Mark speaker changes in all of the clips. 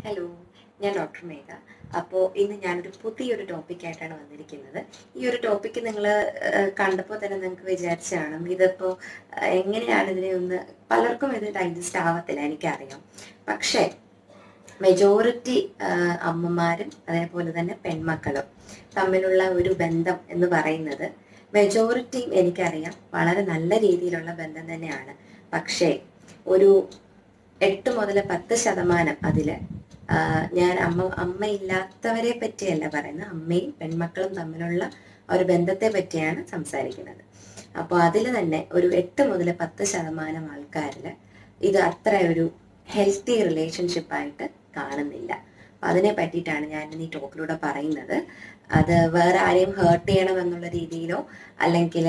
Speaker 1: Hello ഞാൻ doctor മേഘ അപ്പോൾ ഇന്ന് ഞാനൊരു പുതിയൊരു ടോപ്പിക്കായിട്ടാണ് വന്നിരിക്കുന്നത് ഈ ഒരു ടോപ്പിക്ക് നിങ്ങൾ കണ്ടപ്പോൾ തന്നെ നിങ്ങൾക്ക് വിചാരിച്ചു കാണും ഇതിപ്പോൾ എങ്ങനെയാണ് ഇതിനെ ഒന്ന് പലർക്കും ഇത് ഡൈജസ്റ്റ് ആവത്തില്ല എനിക്കറിയാം പക്ഷേ മെജോറിറ്റി അമ്മമാരും അതേപോലെ തന്നെ പെൺമക്കളും തമ്മിലുള്ള ഒരു ബന്ധം എന്ന് പറയുന്നത് മെജോറിറ്റിയും എനിക്കറിയാം വളരെ നല്ല രീതിയിലുള്ള ബന്ധം തന്നെയാണ് പക്ഷേ ഒരു എട്ട് മുതൽ പത്ത് ശതമാനം അതില് ആ, ഞാൻ അമ്മ അമ്മയില്ലാത്തവരെ പറ്റിയല്ല പറയുന്നത് അമ്മയും പെൺമക്കളും തമ്മിലുള്ള ഒരു ബന്ധത്തെ പറ്റിയാണ് സംസാരിക്കുന്നത് അപ്പോൾ അതിൽ തന്നെ ഒരു എട്ട് മുതൽ പത്ത് ശതമാനം ആൾക്കാരിൽ ഇത് അത്ര ഒരു ഹെൽത്തി റിലേഷൻഷിപ്പായിട്ട് കാണുന്നില്ല അപ്പൊ അതിനെ പറ്റിയിട്ടാണ് ഞാൻ ഇന്ന് ഈ ടോക്കിലൂടെ പറയുന്നത് അത് വേറെ ആരെയും ഹേർട്ട് ചെയ്യണം എന്നുള്ള രീതിയിലോ അല്ലെങ്കിൽ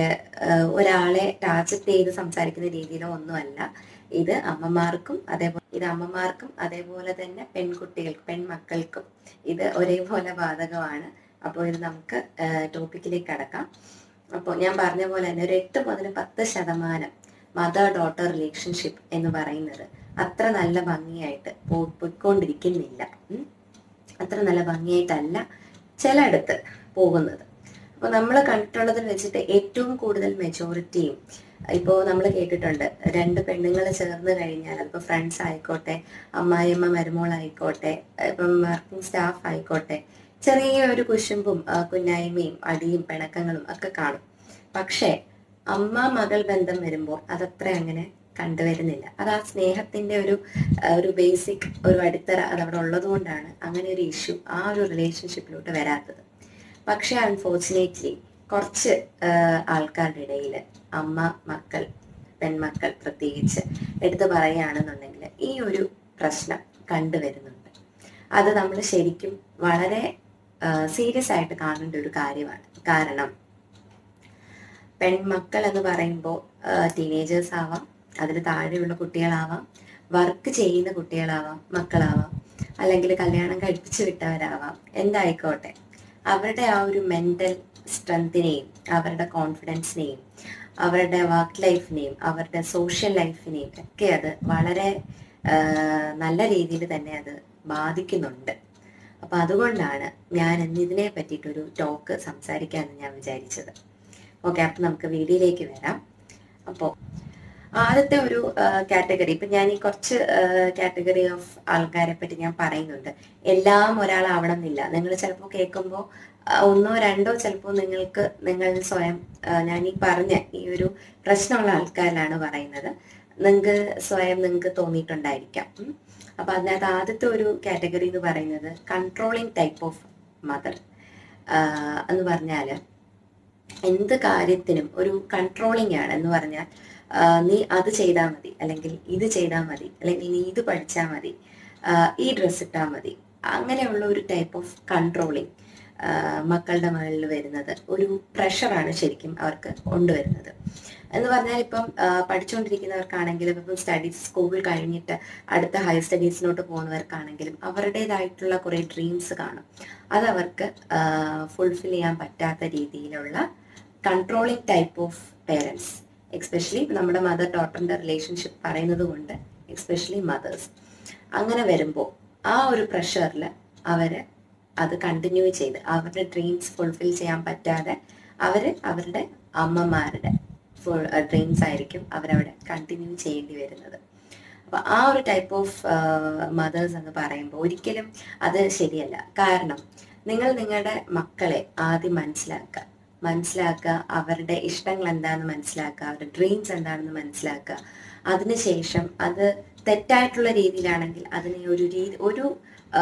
Speaker 1: ഒരാളെ ടാർജറ്റ് ചെയ്ത് സംസാരിക്കുന്ന രീതിയിലോ ഒന്നുമല്ല ഇത് അമ്മമാർക്കും അതേപോലെ ഇത് അമ്മമാർക്കും അതേപോലെ തന്നെ പെൺകുട്ടികൾക്ക് പെൺമക്കൾക്കും ഇത് ഒരേപോലെ ബാധകമാണ് അപ്പോൾ ഇത് നമുക്ക് ടോപ്പിക്കിലേക്ക് കടക്കാം അപ്പോൾ ഞാൻ പറഞ്ഞ പോലെ തന്നെ ഒരു എട്ട് മുതൽ പത്ത് ശതമാനം മദർ ഡോട്ടർ റിലേഷൻഷിപ്പ് എന്ന് പറയുന്നത് അത്ര നല്ല ഭംഗിയായിട്ട് പോ- പോയിക്കൊണ്ടിരിക്കുന്നില്ല ഉം. അത്ര നല്ല ഭംഗിയായിട്ടല്ല ചിലയിടത്ത് പോകുന്നത് അപ്പോൾ നമ്മൾ കണ്ടിട്ടുള്ളതിൽ വെച്ചിട്ട് ഏറ്റവും കൂടുതൽ മെജോറിറ്റിയും ഇപ്പോൾ നമ്മൾ കേട്ടിട്ടുണ്ട് രണ്ട് പെണ്ണുങ്ങൾ ചേർന്ന് കഴിഞ്ഞാൽ അതിപ്പോൾ ഫ്രണ്ട്സ് ആയിക്കോട്ടെ അമ്മായിയമ്മ മരുമോളായിക്കോട്ടെ ഇപ്പം വർക്കിംഗ് സ്റ്റാഫ് ആയിക്കോട്ടെ ചെറിയ ഒരു കുശുമ്പും ആ, കുന്നായ്മയും അടിയും പിണക്കങ്ങളും ഒക്കെ കാണും പക്ഷേ അമ്മ മകൾ ബന്ധം വരുമ്പോൾ അതത്ര അങ്ങനെ കണ്ടുവരുന്നില്ല അത് ആ സ്നേഹത്തിന്റെ ഒരു ആ, ഒരു ബേസിക് ഒരു അടിത്തറ അത് അവിടെ ഉള്ളത് കൊണ്ടാണ് അങ്ങനെ ഒരു ഇഷ്യൂ ആ ഒരു റിലേഷൻഷിപ്പിലോട്ട് വരാത്തത് പക്ഷെ അൺഫോർച്ചുനേറ്റ്ലി കുറച്ച് ആ, ആൾക്കാരുടെ ഇടയിൽ അമ്മ മക്കൾ പെൺമക്കൾ പ്രത്യേകിച്ച് എടുത്തു പറയുകയാണെന്നുണ്ടെങ്കിൽ ഈ ഒരു പ്രശ്നം കണ്ടുവരുന്നുണ്ട് അത് നമ്മൾ ശരിക്കും വളരെ സീരിയസ് ആയിട്ട് കാണേണ്ട ഒരു കാര്യമാണ് കാരണം പെൺമക്കൾ എന്ന് പറയുമ്പോൾ ടീനേജേഴ്സ് ആവാം അതിന് താഴെയുള്ള കുട്ടികളാവാം വർക്ക് ചെയ്യുന്ന കുട്ടികളാവാം മക്കളാവാം അല്ലെങ്കിൽ കല്യാണം കഴിപ്പിച്ചു വിട്ടവരാവാം എന്തായിക്കോട്ടെ അവരുടെ ആ ഒരു മെന്റൽ സ്ട്രെങ്തിനെയും അവരുടെ കോൺഫിഡൻസിനെയും അവരുടെ വർക്ക് ലൈഫിനെയും അവരുടെ സോഷ്യൽ ലൈഫിനെയും ഒക്കെ അത് വളരെ ആ, നല്ല രീതിയിൽ തന്നെ അത് ബാധിക്കുന്നുണ്ട് അപ്പൊ അതുകൊണ്ടാണ് ഞാൻ ഇന്ന് ഇതിനെ പറ്റിയിട്ടൊരു ടോക്ക് സംസാരിക്കാമെന്ന് ഞാൻ വിചാരിച്ചത് ഓക്കെ അപ്പൊ നമുക്ക് വീഡിയോയിലേക്ക് വരാം അപ്പോൾ ആദ്യത്തെ ഒരു കാറ്റഗറി ഇപ്പൊ ഞാൻ ഈ കുറച്ച് കാറ്റഗറി ഓഫ് ആൾക്കാരെ പറ്റി ഞാൻ പറയുന്നുണ്ട് എല്ലാം ഒരാളാവണം എന്നില്ല നിങ്ങൾ ചിലപ്പോൾ കേൾക്കുമ്പോൾ ഒന്നോ രണ്ടോ ചിലപ്പോൾ നിങ്ങൾക്ക് നിങ്ങൾ സ്വയം ആ, ഞാൻ ഈ പറഞ്ഞ ഈ ഒരു പ്രശ്നമുള്ള ആൾക്കാരിലാണ് പറയുന്നത് നിങ്ങൾക്ക് സ്വയം നിങ്ങൾക്ക് തോന്നിയിട്ടുണ്ടായിരിക്കാം ഉം. അപ്പൊ അതിനകത്ത് ആദ്യത്തെ ഒരു കാറ്റഗറി എന്ന് പറയുന്നത് കൺട്രോളിങ് ടൈപ്പ് ഓഫ് മദർ എന്ന് പറഞ്ഞാല് എന്ത് കാര്യത്തിനും ഒരു കൺട്രോളിങ് ആണ് എന്ന് പറഞ്ഞാൽ ആ, നീ അത് ചെയ്താൽ മതി അല്ലെങ്കിൽ ഇത് ചെയ്താൽ മതി അല്ലെങ്കിൽ നീ ഇത് പഠിച്ചാൽ മതി ആ, ഈ ഡ്രസ്സ് ഇട്ടാൽ മതി അങ്ങനെയുള്ള ഒരു ടൈപ്പ് ഓഫ് കൺട്രോളിങ് മക്കളുടെ മുകളിൽ വരുന്നത് ഒരു പ്രഷറാണ് ശരിക്കും അവർക്ക് കൊണ്ടുവരുന്നത് എന്ന് പറഞ്ഞാൽ ഇപ്പം ആ, പഠിച്ചുകൊണ്ടിരിക്കുന്നവർക്കാണെങ്കിലും ഇപ്പം സ്റ്റഡീസ് സ്കൂൾ കഴിഞ്ഞിട്ട് അടുത്ത ഹയർ സ്റ്റഡീസിലോട്ട് പോകുന്നവർക്കാണെങ്കിലും അവരുടേതായിട്ടുള്ള കുറെ ഡ്രീംസ് കാണും അത് അവർക്ക് ഫുൾഫിൽ ചെയ്യാൻ പറ്റാത്ത രീതിയിലുള്ള controlling type of parents especially നമ്മുടെ മദർ ഡോട്ടറിന്റെ റിലേഷൻഷിപ്പ് പറയുന്നത് കൊണ്ട് എക്സ്പെഷ്യലി മദേഴ്സ് അങ്ങനെ വരുമ്പോൾ ആ ഒരു പ്രഷറിൽ അവര് അത് കണ്ടിന്യൂ ചെയ്ത് അവരുടെ ഡ്രീംസ് ഫുൾഫിൽ ചെയ്യാൻ പറ്റാതെ അവര് അവരുടെ അമ്മമാരുടെ ഫുൾ ഡ്രീംസ് ആയിരിക്കും അവരവിടെ കണ്ടിന്യൂ ചെയ്യേണ്ടി വരുന്നത് അപ്പൊ ആ ഒരു ടൈപ്പ് ഓഫ് മദേഴ്സ് എന്ന് പറയുമ്പോൾ ഒരിക്കലും അത് ശരിയല്ല കാരണം നിങ്ങൾ നിങ്ങളുടെ മക്കളെ ആദ്യം മനസ്സിലാക്കുക മനസ്സിലാക്കുക അവരുടെ ഇഷ്ടങ്ങൾ എന്താണെന്ന് മനസ്സിലാക്കുക അവരുടെ ഡ്രീംസ് എന്താണെന്ന് മനസ്സിലാക്കുക അതിനുശേഷം അത് തെറ്റായിട്ടുള്ള രീതിയിലാണെങ്കിൽ അതിനെ ഒരു രീതി ഒരു ആ,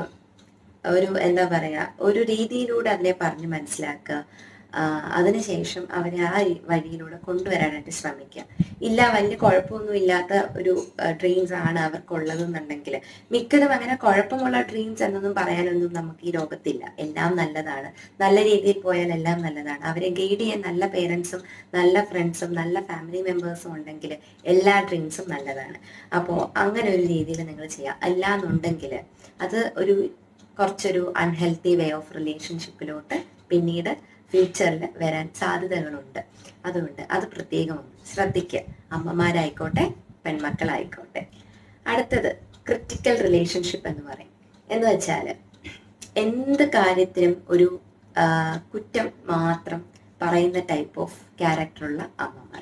Speaker 1: ഒരു എന്താ പറയാ ഒരു രീതിയിലൂടെ അതിനെ പറഞ്ഞ് മനസ്സിലാക്കുക ആ, അതിനുശേഷം അവരെ ആ രീ- വഴിയിലൂടെ കൊണ്ടുവരാനായിട്ട് ശ്രമിക്കുക ഇല്ല വലിയ കുഴപ്പമൊന്നും ഇല്ലാത്ത ഒരു ഡ്രീംസ് ആണ് അവർക്കുള്ളതെന്നുണ്ടെങ്കിൽ മിക്കതും അങ്ങനെ കുഴപ്പമുള്ള ഡ്രീംസ് എന്നൊന്നും പറയാനൊന്നും നമുക്ക് ഈ ലോകത്തില്ല എല്ലാം നല്ലതാണ് നല്ല രീതിയിൽ പോയാൽ എല്ലാം നല്ലതാണ് അവരെ ഗൈഡ് ചെയ്യാൻ നല്ല പേരൻസും നല്ല ഫ്രണ്ട്സും നല്ല ഫാമിലി മെമ്പേഴ്സും ഉണ്ടെങ്കിൽ എല്ലാ ഡ്രീംസും നല്ലതാണ് അപ്പോൾ അങ്ങനെ ഒരു രീതിയിൽ നിങ്ങൾ ചെയ്യാം അല്ലാന്നുണ്ടെങ്കിൽ അത് ഒരു കുറച്ചൊരു അൺഹെൽത്തി വേ ഓഫ് റിലേഷൻഷിപ്പിലോട്ട് പിന്നീട് ഫ്യൂച്ചറിൽ വരാൻ സാധ്യതകളുണ്ട് അതുകൊണ്ട് അത് പ്രത്യേകം ഒന്ന് ശ്രദ്ധിക്കുക അമ്മമാരായിക്കോട്ടെ പെൺമക്കളായിക്കോട്ടെ അടുത്തത് ക്രിട്ടിക്കൽ റിലേഷൻഷിപ്പ് എന്ന് പറയും എന്ന് വെച്ചാൽ എന്ത് കാര്യത്തിനും ഒരു ആ, കുറ്റം മാത്രം പറയുന്ന ടൈപ്പ് ഓഫ് ക്യാരക്ടറുള്ള അമ്മമാർ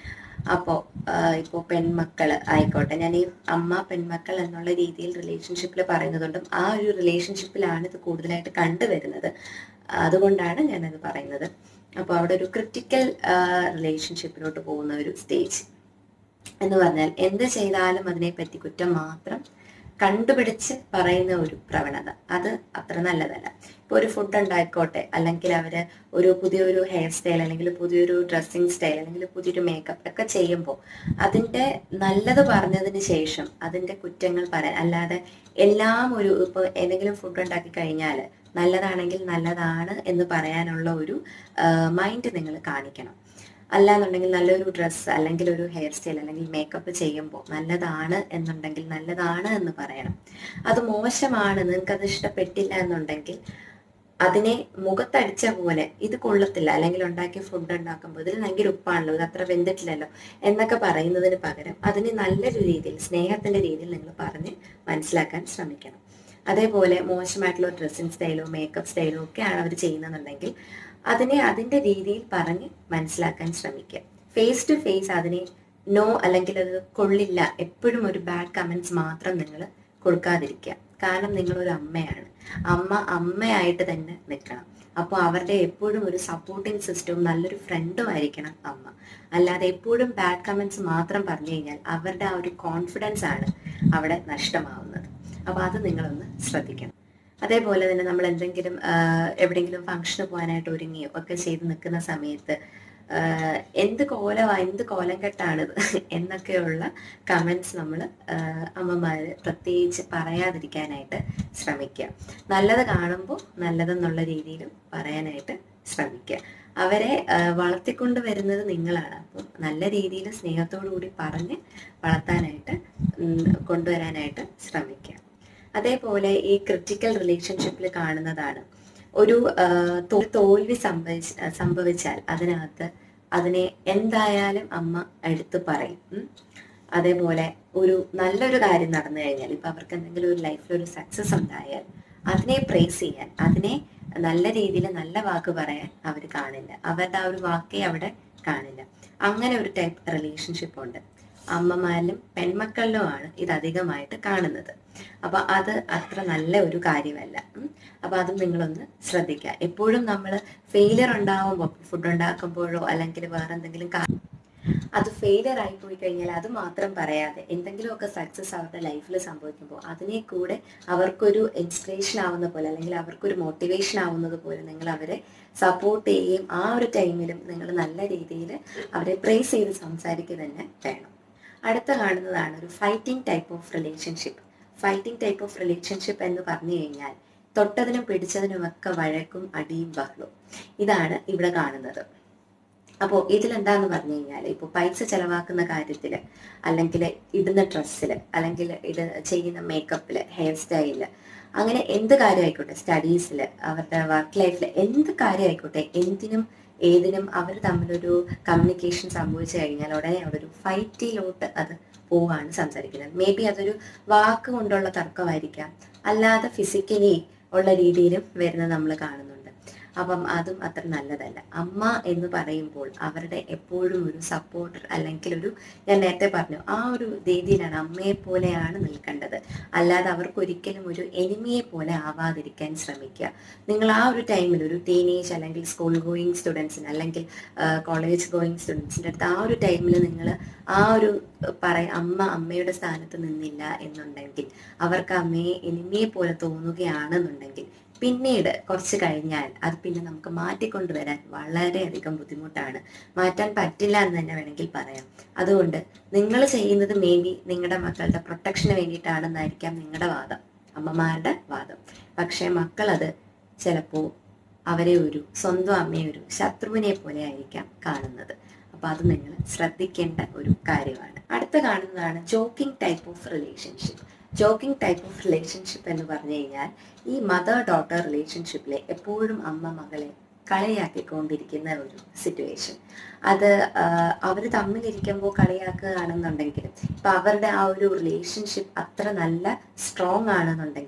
Speaker 1: അപ്പോൾ ഇപ്പോൾ പെൺമക്കൾ ആയിക്കോട്ടെ ഞാൻ ഈ അമ്മ പെൺമക്കൾ എന്നുള്ള രീതിയിൽ റിലേഷൻഷിപ്പിൽ പറയുന്നതുകൊണ്ടും ആ ഒരു റിലേഷൻഷിപ്പിലാണ് ഇത് കൂടുതലായിട്ട് കണ്ടുവരുന്നത് അതുകൊണ്ടാണ് ഞാനത് പറയുന്നത് അപ്പോൾ അവിടെ ഒരു ക്രിട്ടിക്കൽ റിലേഷൻഷിപ്പിലോട്ട് പോകുന്ന ഒരു സ്റ്റേജ് എന്ന് പറഞ്ഞാൽ എന്ത് ചെയ്താലും അതിനെപ്പറ്റി കുറ്റം മാത്രം കണ്ടുപിടിച്ച് പറയുന്ന ഒരു പ്രവണത അത് അത്ര നല്ലതല്ല ഇപ്പൊ ഒരു ഫുഡ് ഉണ്ടായിക്കോട്ടെ അല്ലെങ്കിൽ അവര് ഒരു പുതിയൊരു ഹെയർ സ്റ്റൈൽ അല്ലെങ്കിൽ പുതിയൊരു ഡ്രസ്സിങ് സ്റ്റൈൽ അല്ലെങ്കിൽ പുതിയൊരു മേക്കപ്പ് ഒക്കെ ചെയ്യുമ്പോൾ അതിന്റെ നല്ലത് പറഞ്ഞതിന് ശേഷം അതിന്റെ കുറ്റങ്ങൾ പറയാൻ അല്ലാതെ എല്ലാം ഒരു ഇപ്പൊ ഏതെങ്കിലും ഫുഡ് ഉണ്ടാക്കി കഴിഞ്ഞാൽ നല്ലതാണെങ്കിൽ നല്ലതാണ് എന്ന് പറയാനുള്ള ഒരു മൈൻഡ് നിങ്ങൾ കാണിക്കണം അല്ലാന്നുണ്ടെങ്കിൽ നല്ലൊരു ഡ്രസ്സ് അല്ലെങ്കിൽ ഒരു ഹെയർ സ്റ്റൈൽ അല്ലെങ്കിൽ മേക്കപ്പ് ചെയ്യുമ്പോൾ നല്ലതാണ് എന്നുണ്ടെങ്കിൽ നല്ലതാണ് എന്ന് പറയണം അത് മോശമാണ് നിങ്ങൾക്ക് അത് ഇഷ്ടപ്പെട്ടില്ല എന്നുണ്ടെങ്കിൽ അതിനെ മുഖത്തടിച്ച പോലെ ഇത് കൊള്ളത്തില്ല അല്ലെങ്കിൽ ഉണ്ടാക്കിയ ഫുഡ് ഉണ്ടാക്കുമ്പോൾ ഇതിൽ ഭയങ്കര ഉപ്പാണല്ലോ ഇത് അത്ര വെന്തിട്ടില്ലല്ലോ എന്നൊക്കെ പറയുന്നതിന് പകരം അതിനെ നല്ലൊരു രീതിയിൽ സ്നേഹത്തിന്റെ രീതിയിൽ നിങ്ങൾ പറഞ്ഞ് മനസ്സിലാക്കാൻ ശ്രമിക്കണം അതേപോലെ മോശമായിട്ടുള്ള ഡ്രസ്സിങ് സ്റ്റൈലോ മേക്കപ്പ് സ്റ്റൈലോ ഒക്കെയാണ് അവർ ചെയ്യുന്നതെന്നുണ്ടെങ്കിൽ അതിനെ അതിന്റെ രീതിയിൽ പറഞ്ഞ് മനസ്സിലാക്കാൻ ശ്രമിക്കുക ഫേസ് ടു ഫേസ് അതിനെ നോ അല്ലെങ്കിൽ അത് കൊള്ളില്ല എപ്പോഴും ഒരു ബാഡ് കമന്റ്സ് മാത്രം നിങ്ങൾ കൊടുക്കാതിരിക്കുക കാരണം നിങ്ങളൊരു അമ്മയാണ് അമ്മ അമ്മയായിട്ട് തന്നെ നിൽക്കണം അപ്പോൾ അവരുടെ എപ്പോഴും ഒരു സപ്പോർട്ടിങ് സിസ്റ്റവും നല്ലൊരു ഫ്രണ്ടും ആയിരിക്കണം അമ്മ അല്ലാതെ എപ്പോഴും ബാഡ് കമന്റ്സ് മാത്രം പറഞ്ഞു കഴിഞ്ഞാൽ അവരുടെ ആ ഒരു കോൺഫിഡൻസ് ആണ് അവിടെ നഷ്ടമാവുന്നത് അപ്പോൾ അത് നിങ്ങളൊന്ന് ശ്രദ്ധിക്കണം അതേപോലെ തന്നെ നമ്മൾ എന്തെങ്കിലും ആഹ്, എവിടെയെങ്കിലും ഫംഗ്ഷന് പോകാനായിട്ട് ഒരുങ്ങിയോ ഒക്കെ ചെയ്ത് നിൽക്കുന്ന സമയത്ത് ആഹ്, എന്ത് കോലമാ എന്ത് കോലം കെട്ടാണിത് എന്നൊക്കെയുള്ള കമന്റ്സ് നമ്മൾ അമ്മമാര് പ്രത്യേകിച്ച് പറയാതിരിക്കാനായിട്ട് ശ്രമിക്കുക നല്ലത് കാണുമ്പോൾ നല്ലതെന്നുള്ള രീതിയിലും പറയാനായിട്ട് ശ്രമിക്കുക അവരെ ആഹ്, വളർത്തിക്കൊണ്ട് വരുന്നത് നിങ്ങളാണ് അപ്പം നല്ല രീതിയിൽ സ്നേഹത്തോടു കൂടി പറഞ്ഞ് വളർത്താനായിട്ട് ഉം, കൊണ്ടുവരാനായിട്ട് ശ്രമിക്കുക അതേപോലെ ഈ ക്രിട്ടിക്കൽ റിലേഷൻഷിപ്പിൽ കാണുന്നതാണ് ഒരു ആ, തോ- തോൽവി സംഭവിച്ച സംഭവിച്ചാൽ അതിനകത്ത് അതിനെ എന്തായാലും അമ്മ എടുത്തു പറയും ഉം. അതേപോലെ ഒരു നല്ലൊരു കാര്യം നടന്നു കഴിഞ്ഞാൽ ഇപ്പൊ അവർക്ക് എന്തെങ്കിലും ഒരു ലൈഫിൽ ഒരു സക്സസ് ഉണ്ടായാൽ അതിനെ പ്രേസ് ചെയ്യാൻ അതിനെ നല്ല രീതിയിൽ നല്ല വാക്ക് പറയാൻ അവർ കാണില്ല അവരുടെ ആ ഒരു വാക്കേ അവിടെ കാണില്ല അങ്ങനെ ഒരു ടൈപ്പ് റിലേഷൻഷിപ്പ് ഉണ്ട് അമ്മമാരിലും പെൺമക്കളിലുമാണ് ഇത് അധികമായിട്ട് കാണുന്നത് അപ്പൊ അത് അത്ര നല്ല ഒരു കാര്യമല്ല ഉം. അപ്പൊ അതും നിങ്ങളൊന്ന് ശ്രദ്ധിക്കുക എപ്പോഴും നമ്മൾ ഫെയിലിയർ ഉണ്ടാവുമ്പോൾ ഫുഡ് ഉണ്ടാക്കുമ്പോഴോ അല്ലെങ്കിൽ വേറെ എന്തെങ്കിലും കാ- അത് ഫെയിലിയർ ആയി പോയി കഴിഞ്ഞാൽ അത് മാത്രം പറയാതെ എന്തെങ്കിലുമൊക്കെ സക്സസ് അവരുടെ ലൈഫിൽ സംഭവിക്കുമ്പോൾ അതിനെ കൂടെ അവർക്കൊരു ഇൻസ്പിറേഷൻ ആവുന്ന പോലെ അല്ലെങ്കിൽ അവർക്കൊരു മോട്ടിവേഷൻ ആവുന്നത് പോലെ നിങ്ങൾ അവരെ സപ്പോർട്ട് ചെയ്യുകയും ആ ഒരു ടൈമിലും നിങ്ങൾ നല്ല രീതിയിൽ അവരെ പ്രേസ് ചെയ്ത് സംസാരിക്കുക തന്നെ വേണം അടുത്ത കാണുന്നതാണ് ഒരു fighting type of relationship fighting type of relationship എന്ന് പറഞ്ഞു കഴിഞ്ഞാൽ തൊട്ടതിനും പിടിച്ചതിനുമൊക്കെ വഴക്കും അടിയും ബഹളവും ഇതാണ് ഇവിടെ കാണുന്നത് അപ്പോൾ ഇതിലെന്താന്ന് പറഞ്ഞു കഴിഞ്ഞാൽ ഇപ്പോൾ പൈസ ചെലവാക്കുന്ന കാര്യത്തിൽ അല്ലെങ്കിൽ ഇടുന്ന ഡ്രസ്സിൽ അല്ലെങ്കിൽ ഇത് ചെയ്യുന്ന മേക്കപ്പിൽ ഹെയർ സ്റ്റൈലിൽ അങ്ങനെ എന്ത് കാര്യമായിക്കോട്ടെ സ്റ്റഡീസിൽ അവരുടെ വർക്ക് ലൈഫിൽ എന്ത് കാര്യമായിക്കോട്ടെ എന്തിനും ഏതിനും അവർ തമ്മിലൊരു കമ്മ്യൂണിക്കേഷൻ സംഭവിച്ചു കഴിഞ്ഞാൽ ഉടനെ അവിടെ ഒരു ഫൈറ്റിലോട്ട് അത് പോവാണ് സംസാരിക്കുന്നത് മേ ബി അതൊരു വാക്ക് കൊണ്ടുള്ള തർക്കമായിരിക്കാം അല്ലാതെ ഫിസിക്കലി ഉള്ള രീതിയിലും വരുന്നത് നമ്മൾ കാണുന്നുണ്ട് അപ്പം അതും അത്ര നല്ലതല്ല അമ്മ എന്ന് പറയുമ്പോൾ അവരുടെ എപ്പോഴും ഒരു സപ്പോർട്ടർ അല്ലെങ്കിൽ ഒരു ഞാൻ നേരത്തെ പറഞ്ഞു ആ ഒരു രീതിയിലാണ് അമ്മയെ പോലെയാണ് നിൽക്കേണ്ടത് അല്ലാതെ അവർക്ക് ഒരിക്കലും ഒരു എനിമിയെ പോലെ ആവാതിരിക്കാൻ ശ്രമിക്കുക നിങ്ങൾ ആ ഒരു ടൈമിൽ ഒരു ടീനേജ് അല്ലെങ്കിൽ സ്കൂൾ ഗോയിങ് സ്റ്റുഡൻസിന് അല്ലെങ്കിൽ കോളേജ് ഗോയിങ് സ്റ്റുഡൻസിൻ്റെ അടുത്ത് ആ ഒരു ടൈമിൽ നിങ്ങൾ ആ ഒരു പറയ അമ്മ അമ്മയുടെ സ്ഥാനത്ത് നിന്നില്ല എന്നുണ്ടെങ്കിൽ അവർക്ക് അമ്മയെ എനിമിയെ പോലെ തോന്നുകയാണെന്നുണ്ടെങ്കിൽ പിന്നീട് കുറച്ച് കഴിഞ്ഞാൽ അത് പിന്നെ നമുക്ക് മാറ്റിക്കൊണ്ടുവരാൻ വളരെയധികം ബുദ്ധിമുട്ടാണ് മാറ്റാൻ പറ്റില്ല എന്ന് തന്നെ വേണമെങ്കിൽ പറയാം അതുകൊണ്ട് നിങ്ങൾ ചെയ്യുന്നത് മേ ബി നിങ്ങളുടെ മക്കളുടെ പ്രൊട്ടക്ഷന് വേണ്ടിയിട്ടാണെന്നായിരിക്കാം നിങ്ങളുടെ വാദം അമ്മമാരുടെ വാദം പക്ഷേ മക്കളത് ചിലപ്പോൾ അവരെ ഒരു സ്വന്തം അമ്മയെ ഒരു ശത്രുവിനെ പോലെ ആയിരിക്കാം കാണുന്നത് അപ്പൊ അത് നിങ്ങൾ ശ്രദ്ധിക്കേണ്ട ഒരു കാര്യമാണ് അടുത്ത കാണുന്നതാണ് joking type of relationship joking type of relationship എന്ന് പറഞ്ഞു കഴിഞ്ഞാൽ ഈ മദർ ഡോട്ടർ റിലേഷൻഷിപ്പിൽ എപ്പോഴും അമ്മ മകളെ കളിയാക്കിക്കൊണ്ടിരിക്കുന്ന ഒരു സിറ്റുവേഷൻ അത് അവർ തമ്മിലിരിക്കുമ്പോൾ കളിയാക്കുകയാണെന്നുണ്ടെങ്കിലും ഇപ്പൊ അവരുടെ ആ ഒരു റിലേഷൻഷിപ്പ് അത്ര നല്ല സ്ട്രോങ് ആണെന്നുണ്ടെങ്കിൽ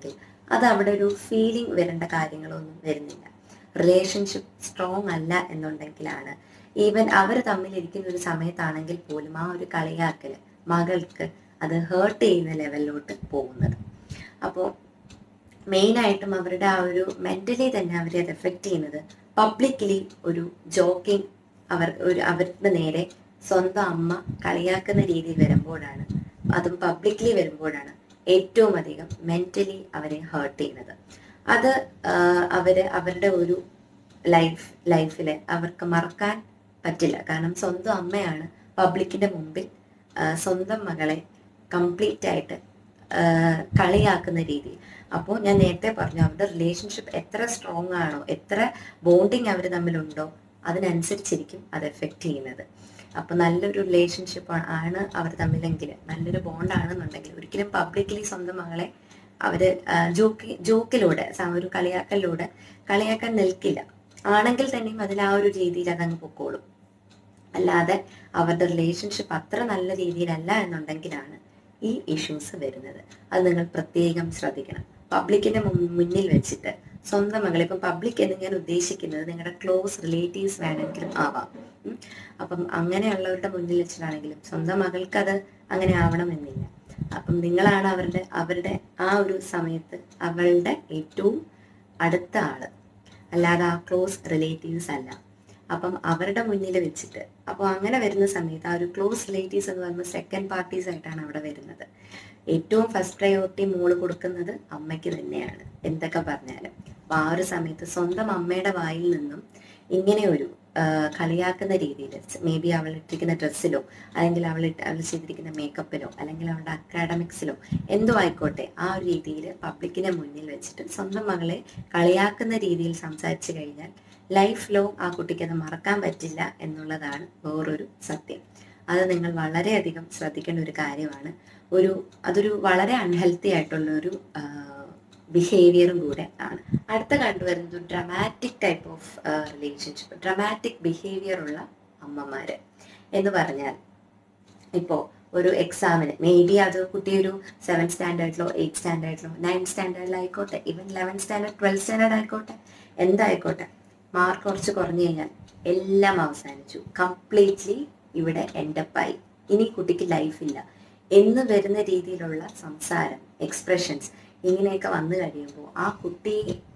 Speaker 1: അത് അവിടെ ഒരു ഫീലിംഗ് വരേണ്ട കാര്യങ്ങളൊന്നും വരുന്നില്ല റിലേഷൻഷിപ്പ് സ്ട്രോങ് അല്ല എന്നുണ്ടെങ്കിലാണ് ഈവൻ അവർ തമ്മിലിരിക്കുന്ന ഒരു സമയത്താണെങ്കിൽ പോലും ആ ഒരു കളിയാക്കല് മകൾക്ക് അത് ഹേർട്ട് ചെയ്യുന്ന ലെവലിലോട്ട് പോകുന്നത് അപ്പോൾ മെയിനായിട്ടും അവരുടെ ആ ഒരു മെന്റലി തന്നെ അവരെ അത് എഫക്റ്റ് ചെയ്യുന്നത് പബ്ലിക്കലി ഒരു ജോക്കിംഗ് അവർ ഒരു അവരുടെ നേരെ സ്വന്തം അമ്മ കളിയാക്കുന്ന രീതിയിൽ വരുമ്പോഴാണ് അതും പബ്ലിക്കലി വരുമ്പോഴാണ് ഏറ്റവും അധികം മെന്റലി അവരെ ഹേർട്ട് ചെയ്യുന്നത് അത് ആഹ്, അവര് അവരുടെ ഒരു ലൈഫ് ലൈഫിൽ അവർക്ക് മറക്കാൻ പറ്റില്ല കാരണം സ്വന്തം അമ്മയാണ് പബ്ലിക്കിന്റെ മുമ്പിൽ ആഹ്, സ്വന്തം മകളെ കംപ്ലീറ്റ് ആയിട്ട് ആഹ്, കളിയാക്കുന്ന രീതി അപ്പോൾ ഞാൻ നേരത്തെ പറഞ്ഞു അവരുടെ റിലേഷൻഷിപ്പ് എത്ര സ്ട്രോങ് ആണോ എത്ര ബോണ്ടിങ് അവർ തമ്മിലുണ്ടോ അതിനനുസരിച്ചിരിക്കും അത് എഫക്റ്റ് ചെയ്യുന്നത് അപ്പൊ നല്ലൊരു റിലേഷൻഷിപ്പ് ആണ് അവർ തമ്മിലെങ്കിൽ നല്ലൊരു ബോണ്ട് ആണെന്നുണ്ടെങ്കിൽ ഒരിക്കലും പബ്ലിക്കലി സ്വന്തം മകളെ അവര് ആ, ജോക്കി ജോക്കിലൂടെ സ- ഒരു കളിയാക്കലിലൂടെ കളിയാക്കാൻ നിൽക്കില്ല ആണെങ്കിൽ തന്നെയും അതിൽ ആ ഒരു രീതിയിൽ അതങ്ങ് പൊക്കോളും അല്ലാതെ അവരുടെ റിലേഷൻഷിപ്പ് അത്ര നല്ല രീതിയിലല്ല എന്നുണ്ടെങ്കിലാണ് ഈ ഇഷ്യൂസ് വരുന്നത് അത് നിങ്ങൾ പ്രത്യേകം ശ്രദ്ധിക്കണം പബ്ലിക്കിന്റെ മുൻ- മുന്നിൽ വെച്ചിട്ട് സ്വന്തം മകളെ ഇപ്പം പബ്ലിക് എന്ന് ഞാൻ ഉദ്ദേശിക്കുന്നത് നിങ്ങളുടെ ക്ലോസ് റിലേറ്റീവ്സ് വേണമെങ്കിലും ആവാം ഉം. അപ്പം അങ്ങനെയുള്ളവരുടെ മുന്നിൽ വെച്ചിട്ടാണെങ്കിലും സ്വന്തം മകൾക്ക് അത് അങ്ങനെ ആവണമെന്നില്ല അപ്പം നിങ്ങളാണ് അവരുടെ അവരുടെ ആ ഒരു സമയത്ത് അവളുടെ ഏറ്റവും അടുത്ത ആള് അല്ലാതെ ആ ക്ലോസ് റിലേറ്റീവ്സ് അല്ല അപ്പം അവരുടെ മുന്നിൽ വെച്ചിട്ട് അപ്പോൾ അങ്ങനെ വരുന്ന സമയത്ത് ആ ഒരു ക്ലോസ് റിലേറ്റീവ്സ് എന്ന് പറയുമ്പോൾ സെക്കൻഡ് പാർട്ടീസ് ആയിട്ടാണ് അവിടെ വരുന്നത് ഏറ്റവും ഫസ്റ്റ് പ്രയോറിറ്റി മോള് കൊടുക്കുന്നത് അമ്മയ്ക്ക് തന്നെയാണ് എന്തൊക്കെ പറഞ്ഞാലും അപ്പൊ ആ ഒരു സമയത്ത് സ്വന്തം അമ്മയുടെ വായിൽ നിന്നും ഇങ്ങനെ ഒരു ആ, കളിയാക്കുന്ന രീതിയിൽ മേ ബി അവൾ ഇട്ടിരിക്കുന്ന ഡ്രസ്സിലോ അല്ലെങ്കിൽ അവൾ ഇട്ട് അവൾ ചെയ്തിരിക്കുന്ന മേക്കപ്പിലോ അല്ലെങ്കിൽ അവളുടെ അക്കാഡമിക്സിലോ എന്തോ ആയിക്കോട്ടെ ആ ഒരു രീതിയിൽ പബ്ലിക്കിനെ മുന്നിൽ വെച്ചിട്ട് സ്വന്തം മകളെ കളിയാക്കുന്ന രീതിയിൽ സംസാരിച്ചു കഴിഞ്ഞാൽ ലൈഫ് ലോങ് ആ കുട്ടിക്ക് അത് മറക്കാൻ പറ്റില്ല എന്നുള്ളതാണ് വേറൊരു സത്യം അത് നിങ്ങൾ വളരെയധികം ശ്രദ്ധിക്കേണ്ട ഒരു കാര്യമാണ് ഒരു അതൊരു വളരെ അൺഹെൽത്തി ആയിട്ടുള്ള ഒരു ബിഹേവിയറും കൂടെ ആണ് അടുത്ത കണ്ടുവരുന്നത് dramatic type of relationship dramatic behaviour ഉള്ള അമ്മമാര് എന്ന് പറഞ്ഞാൽ ഇപ്പോ ഒരു എക്സാമിന് മേ ബി അത് കുട്ടി ഒരു സെവൻ സ്റ്റാൻഡേർഡിലോ എയ്റ്റ് സ്റ്റാൻഡേർഡിലോ നയൻ സ്റ്റാൻഡേർഡിലോ ആയിക്കോട്ടെ even eleven standard twelve standard ആയിക്കോട്ടെ എന്തായിക്കോട്ടെ മാർക്ക് കുറച്ച് കുറഞ്ഞു കഴിഞ്ഞാൽ എല്ലാം അവസാനിച്ചു കംപ്ലീറ്റ്ലി ഇവിടെ എൻഡപ്പായി ഇനി കുട്ടിക്ക് ലൈഫില്ല എന്ന് വരുന്ന രീതിയിലുള്ള സംസാരം എക്സ്പ്രഷൻസ് ഇങ്ങനെയൊക്കെ വന്നു കഴിയുമ്പോൾ ആ കുട്ടി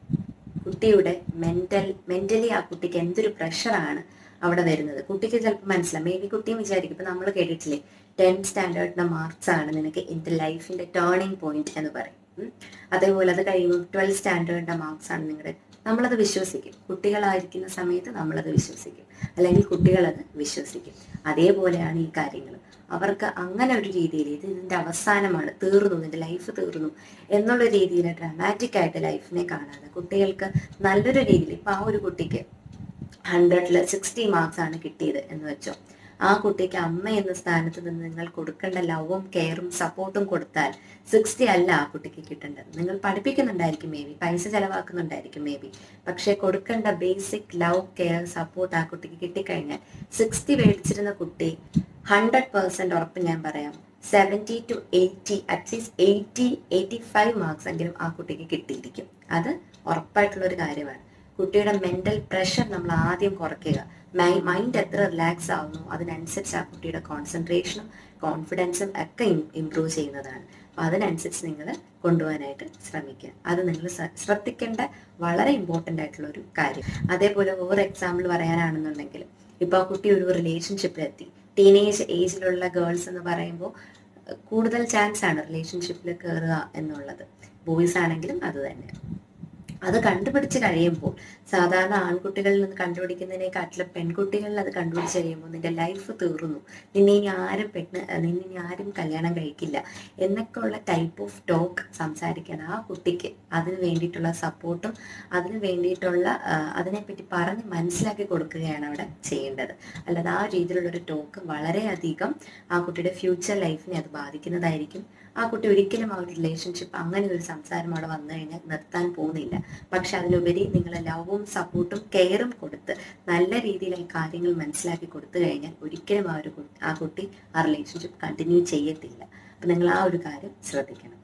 Speaker 1: കുട്ടിയുടെ മെന്റൽ മെന്റലി ആ കുട്ടിക്ക് എന്തൊരു പ്രഷറാണ് അവിടെ വരുന്നത് കുട്ടിക്ക് ചിലപ്പോൾ മനസ്സിലാവും മേ ബി കുട്ടിയും വിചാരിക്കും ഇപ്പൊ നമ്മൾ കേട്ടിട്ടില്ലേ ടെൻത്ത് സ്റ്റാൻഡേർഡിന്റെ മാർക്സ് ആണ് നിനക്ക് ഇന്റെ ലൈഫിന്റെ ടേണിംഗ് പോയിന്റ് എന്ന് പറയും ഉം. അതേപോലെ അത് കഴിയുമ്പോൾ ട്വൽത്ത് സ്റ്റാൻഡേർഡിന്റെ മാർക്സ് ആണ് നിങ്ങളുടെ നമ്മളത് വിശ്വസിക്കും കുട്ടികളായിരിക്കുന്ന സമയത്ത് നമ്മളത് വിശ്വസിക്കും അല്ലെങ്കിൽ കുട്ടികളത് വിശ്വസിക്കും അതേപോലെയാണ് ഈ കാര്യങ്ങൾ അവർക്ക് അങ്ങനെ ഒരു രീതിയിൽ ഇത് ഇതിന്റെ അവസാനമാണ് തീർന്നു നിന്റെ ലൈഫ് തീർന്നു എന്നുള്ള രീതിയിൽ ഡ്രാമാറ്റിക് ആയിട്ട് ലൈഫിനെ കാണാതെ കുട്ടികൾക്ക് നല്ലൊരു രീതിയിൽ ഇപ്പൊ ആ ഒരു കുട്ടിക്ക് ഹൺഡ്രഡിൽ സിക്സ്റ്റി മാർക്സ് ആണ് കിട്ടിയത് എന്ന് വെച്ചോ ആ കുട്ടിക്ക് അമ്മ എന്ന സ്ഥാനത്ത് നിന്ന് നിങ്ങൾ കൊടുക്കേണ്ട ലവും കെയറും സപ്പോർട്ടും കൊടുത്താൽ സിക്സ്റ്റി അല്ല ആ കുട്ടിക്ക് കിട്ടേണ്ടത് നിങ്ങൾ പഠിപ്പിക്കുന്നുണ്ടായിരിക്കും മേ ബി പൈസ ചെലവാക്കുന്നുണ്ടായിരിക്കും മേ ബി പക്ഷെ കൊടുക്കേണ്ട ബേസിക് ലവ് കെയർ സപ്പോർട്ട് ആ കുട്ടിക്ക് കിട്ടിക്കഴിഞ്ഞാൽ സിക്സ്റ്റി മേടിച്ചിരുന്ന കുട്ടി ഹൺഡ്രഡ് പെർസെന്റ് ഉറപ്പ് ഞാൻ പറയാം seventy to eighty at least eighty eighty five marks എങ്കിലും ആ കുട്ടിക്ക് കിട്ടിയിരിക്കും അത് ഉറപ്പായിട്ടുള്ള ഒരു കാര്യമാണ് കുട്ടിയുടെ മെന്റൽ പ്രഷർ നമ്മൾ ആദ്യം കുറയ്ക്കുക മൈൻഡ് എത്ര റിലാക്സ് ആവുന്നു അതിനനുസരിച്ച് ആ കുട്ടിയുടെ കോൺസെൻട്രേഷനും കോൺഫിഡൻസും ഒക്കെ ഇംപ്രൂവ് ചെയ്യുന്നതാണ് അപ്പൊ അതിനനുസരിച്ച് നിങ്ങൾ കൊണ്ടുപോകാനായിട്ട് ശ്രമിക്കുക അത് നിങ്ങൾ ശ്രദ്ധിക്കേണ്ട വളരെ ഇമ്പോർട്ടൻ്റ് ആയിട്ടുള്ള ഒരു കാര്യം അതേപോലെ വേറെ എക്സാമ്പിൾ പറയാനാണെന്നുണ്ടെങ്കിൽ ഇപ്പൊ ആ കുട്ടി ഒരു റിലേഷൻഷിപ്പിലെത്തി ടീനേജ് ഏജിലുള്ള ഗേൾസ് എന്ന് പറയുമ്പോൾ കൂടുതൽ ചാൻസ് ആണ് റിലേഷൻഷിപ്പിൽ കയറുക എന്നുള്ളത് ബോയ്സ് ആണെങ്കിലും അത് തന്നെ അത് കണ്ടുപിടിച്ച് കഴിയുമ്പോൾ സാധാരണ ആൺകുട്ടികളിൽ നിന്ന് കണ്ടുപിടിക്കുന്നതിനെക്കാട്ടിലും പെൺകുട്ടികളിൽ അത് കണ്ടുപിടിച്ച് കഴിയുമ്പോൾ നിന്റെ ലൈഫ് തീർന്നു നിന്നെ ഇനി ആരും പെണ്ണ് നിന്നെ ഇനി ആരും കല്യാണം കഴിക്കില്ല എന്നൊക്കെ ഉള്ള ടൈപ്പ് ഓഫ് ടോക്ക് സംസാരിക്കാൻ ആ കുട്ടിക്ക് അതിന് വേണ്ടിയിട്ടുള്ള സപ്പോർട്ടും അതിന് വേണ്ടിയിട്ടുള്ള ആ, അതിനെപ്പറ്റി പറഞ്ഞ് മനസ്സിലാക്കി കൊടുക്കുകയാണ് അവിടെ ചെയ്യേണ്ടത് അല്ലാതെ ആ രീതിയിലുള്ള ഒരു ടോക്ക് വളരെയധികം ആ കുട്ടിയുടെ ഫ്യൂച്ചർ ലൈഫിനെ അത് ബാധിക്കുന്നതായിരിക്കും ആ കുട്ടി ഒരിക്കലും ആ ഒരു റിലേഷൻഷിപ്പ് അങ്ങനെ ഒരു സംസാരം അവിടെ വന്നു കഴിഞ്ഞാൽ നിർത്താൻ പോകുന്നില്ല പക്ഷെ അതിലുപരി നിങ്ങൾ ലവും സപ്പോർട്ടും കെയറും കൊടുത്ത് നല്ല രീതിയിൽ ഈ കാര്യങ്ങൾ മനസ്സിലാക്കി കൊടുത്തു കഴിഞ്ഞാൽ ഒരിക്കലും ആ ഒരു കു- ആ കുട്ടി ആ റിലേഷൻഷിപ്പ് കണ്ടിന്യൂ ചെയ്യത്തില്ല അപ്പൊ നിങ്ങൾ ആ ഒരു കാര്യം ശ്രദ്ധിക്കണം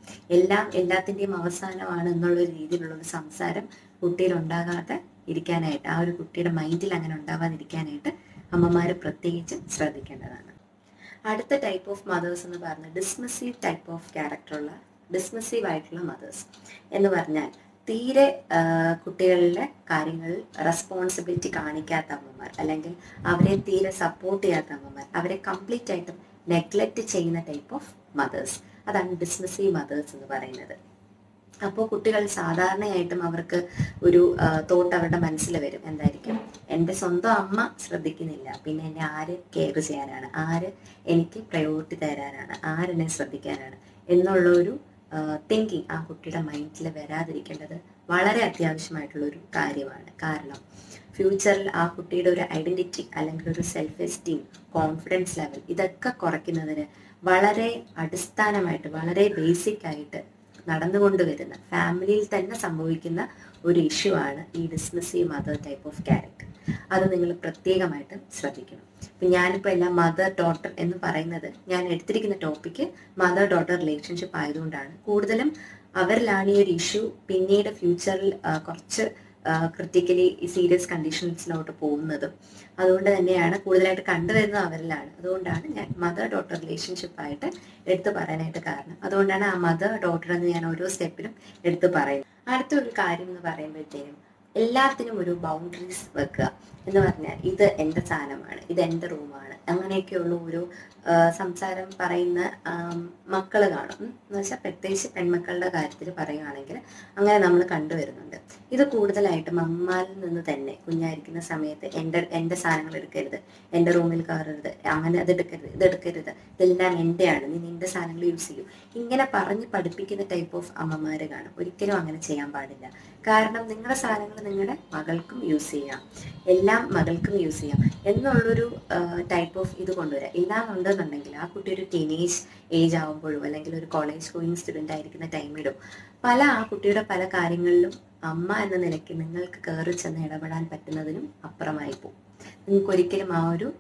Speaker 1: എല്ലാം എല്ലാത്തിൻ്റെയും അവസാനമാണ് എന്നുള്ള രീതിയിലുള്ള ഒരു സംസാരം കുട്ടിയിൽ ഉണ്ടാകാതെ ഇരിക്കാനായിട്ട് ആ ഒരു കുട്ടിയുടെ മൈൻഡിൽ അങ്ങനെ ഉണ്ടാവാതിരിക്കാനായിട്ട് അമ്മമാർ പ്രത്യേകിച്ചും ശ്രദ്ധിക്കേണ്ടതാണ് അടുത്ത ടൈപ്പ് ഓഫ് മദേഴ്സ് എന്ന് പറഞ്ഞാൽ ഡിസ്മിസീവ് ടൈപ്പ് ഓഫ് ക്യാരക്ടറുള്ള ഡിസ്മിസീവ് ആയിട്ടുള്ള മദേഴ്സ് എന്ന് പറഞ്ഞാൽ തീരെ ആ, കുട്ടികളുടെ കാര്യങ്ങളിൽ റെസ്പോൺസിബിലിറ്റി കാണിക്കാത്ത അമ്മമാർ അല്ലെങ്കിൽ അവരെ തീരെ സപ്പോർട്ട് ചെയ്യാത്ത അമ്മമാർ അവരെ കംപ്ലീറ്റ് ആയിട്ടും നെഗ്ലക്റ്റ് ചെയ്യുന്ന ടൈപ്പ് ഓഫ് മദേഴ്സ് അതാണ് ഡിസ്മിസീവ് മദേഴ്സ് എന്ന് പറയുന്നത് അപ്പോൾ കുട്ടികൾ സാധാരണയായിട്ടും അവർക്ക് ഒരു തോട്ട് അവരുടെ മനസ്സിൽ വരും എന്തായിരിക്കും എൻ്റെ സ്വന്തം അമ്മ ശ്രദ്ധിക്കുന്നില്ല പിന്നെ എന്നെ ആര് കെയർ ചെയ്യാനാണ് ആര് എനിക്ക് പ്രയോറിറ്റി തരാനാണ് ആരെന്നെ ശ്രദ്ധിക്കാനാണ് എന്നുള്ള ഒരു തിങ്കിങ് ആ കുട്ടിയുടെ മൈൻഡിൽ വരാതിരിക്കേണ്ടത് വളരെ അത്യാവശ്യമായിട്ടുള്ള ഒരു കാര്യമാണ് കാരണം ഫ്യൂച്ചറിൽ ആ കുട്ടിയുടെ ഒരു ഐഡന്റിറ്റി അല്ലെങ്കിൽ ഒരു സെൽഫ് എസ്റ്റീം കോൺഫിഡൻസ് ലെവൽ ഇതൊക്കെ കുറയ്ക്കുന്നതിന് വളരെ അടിസ്ഥാനമായിട്ട് വളരെ ബേസിക് ആയിട്ട് നടന്നുകൊണ്ട് വരുന്ന ഫാമിലിയിൽ തന്നെ സംഭവിക്കുന്ന ഒരു ഇഷ്യൂ ആണ് ഈ dismissive mother type of character അത് നിങ്ങൾ പ്രത്യേകമായിട്ട് ശ്രദ്ധിക്കണം ഇപ്പൊ ഞാനിപ്പോ എല്ലാം മദർ ഡോട്ടർ എന്ന് പറയുന്നത് ഞാൻ എടുത്തിരിക്കുന്ന ടോപ്പിക്ക് മദർ ഡോട്ടർ റിലേഷൻഷിപ്പ് ആയതുകൊണ്ടാണ് കൂടുതലും അവരിലാണ് ഈ ഒരു ഇഷ്യൂ പിന്നീട് ഫ്യൂച്ചറിൽ കുറച്ച് ക്രിട്ടിക്കലി സീരിയസ് കണ്ടീഷൻസിലോട്ട് പോകുന്നതും അതുകൊണ്ട് തന്നെയാണ് കൂടുതലായിട്ട് കണ്ടുവരുന്നത് അവരിലാണ് അതുകൊണ്ടാണ് ഞാൻ മദർ ഡോട്ടർ റിലേഷൻഷിപ്പ് ആയിട്ട് എടുത്തു പറയാനായിട്ട് കാരണം അതുകൊണ്ടാണ് ആ മദർ ഡോട്ടർ എന്ന് ഞാൻ ഓരോ സ്റ്റെപ്പിലും എടുത്തു പറയുന്നത് അടുത്ത ഒരു കാര്യം എന്ന് പറയുമ്പോഴത്തേനും എല്ലാത്തിനും ഒരു ബൗണ്ടറീസ് വെക്കുക എന്ന് പറഞ്ഞാൽ ഇത് എൻ്റെ സാധനമാണ് ഇത് എൻ്റെ റൂമാണ് അങ്ങനെയൊക്കെയുള്ള ഒരു ആ, സംസാരം പറയുന്ന മക്കൾ കാണും ഉം. എന്ന് വെച്ചാൽ പ്രത്യേകിച്ച് പെൺമക്കളുടെ കാര്യത്തിൽ പറയുകയാണെങ്കിൽ അങ്ങനെ നമ്മൾ കണ്ടുവരുന്നുണ്ട് ഇത് കൂടുതലായിട്ടും അമ്മമാരിൽ നിന്ന് തന്നെ കുഞ്ഞായിരിക്കുന്ന സമയത്ത് എൻ്റെ എൻ്റെ സാധനങ്ങൾ എടുക്കരുത് എൻ്റെ റൂമിൽ കയറരുത് അങ്ങനെ അത് എടുക്കരുത് ഇത് എടുക്കരുത് ഇതെല്ലാം എൻ്റെയാണ് നീ നിന്റെ സാധനങ്ങൾ യൂസ് ചെയ്യൂ ഇങ്ങനെ പറഞ്ഞ് പഠിപ്പിക്കുന്ന ടൈപ്പ് ഓഫ് അമ്മമാര് കാണും ഒരിക്കലും അങ്ങനെ ചെയ്യാൻ പാടില്ല കാരണം നിങ്ങളുടെ സാധനങ്ങൾ നിങ്ങളുടെ മകൾക്കും യൂസ് ചെയ്യാം എല്ലാം മകൾക്കും യൂസ് ചെയ്യാം എന്നുള്ളൊരു ടൈപ്പ് ഓഫ് ഇത് കൊണ്ടുവരാം എല്ലാം ഉണ്ടെന്നുണ്ടെങ്കിൽ ആ കുട്ടി ഒരു ടീനേജ് ഏജ് ആകുമ്പോഴും അല്ലെങ്കിൽ ഒരു കോളേജ് ഗോയിങ് സ്റ്റുഡൻ്റ് ആയിരിക്കുന്ന ടൈമിലും പല ആ കുട്ടിയുടെ പല കാര്യങ്ങളിലും അമ്മ എന്ന നിലയ്ക്ക് നിങ്ങൾക്ക് കയറി ചെന്ന് ഇടപെടാൻ പറ്റുന്നതിനും അപ്പുറമായി പോകും നിങ്ങൾക്ക് ഒരിക്കലും ആ ഒരു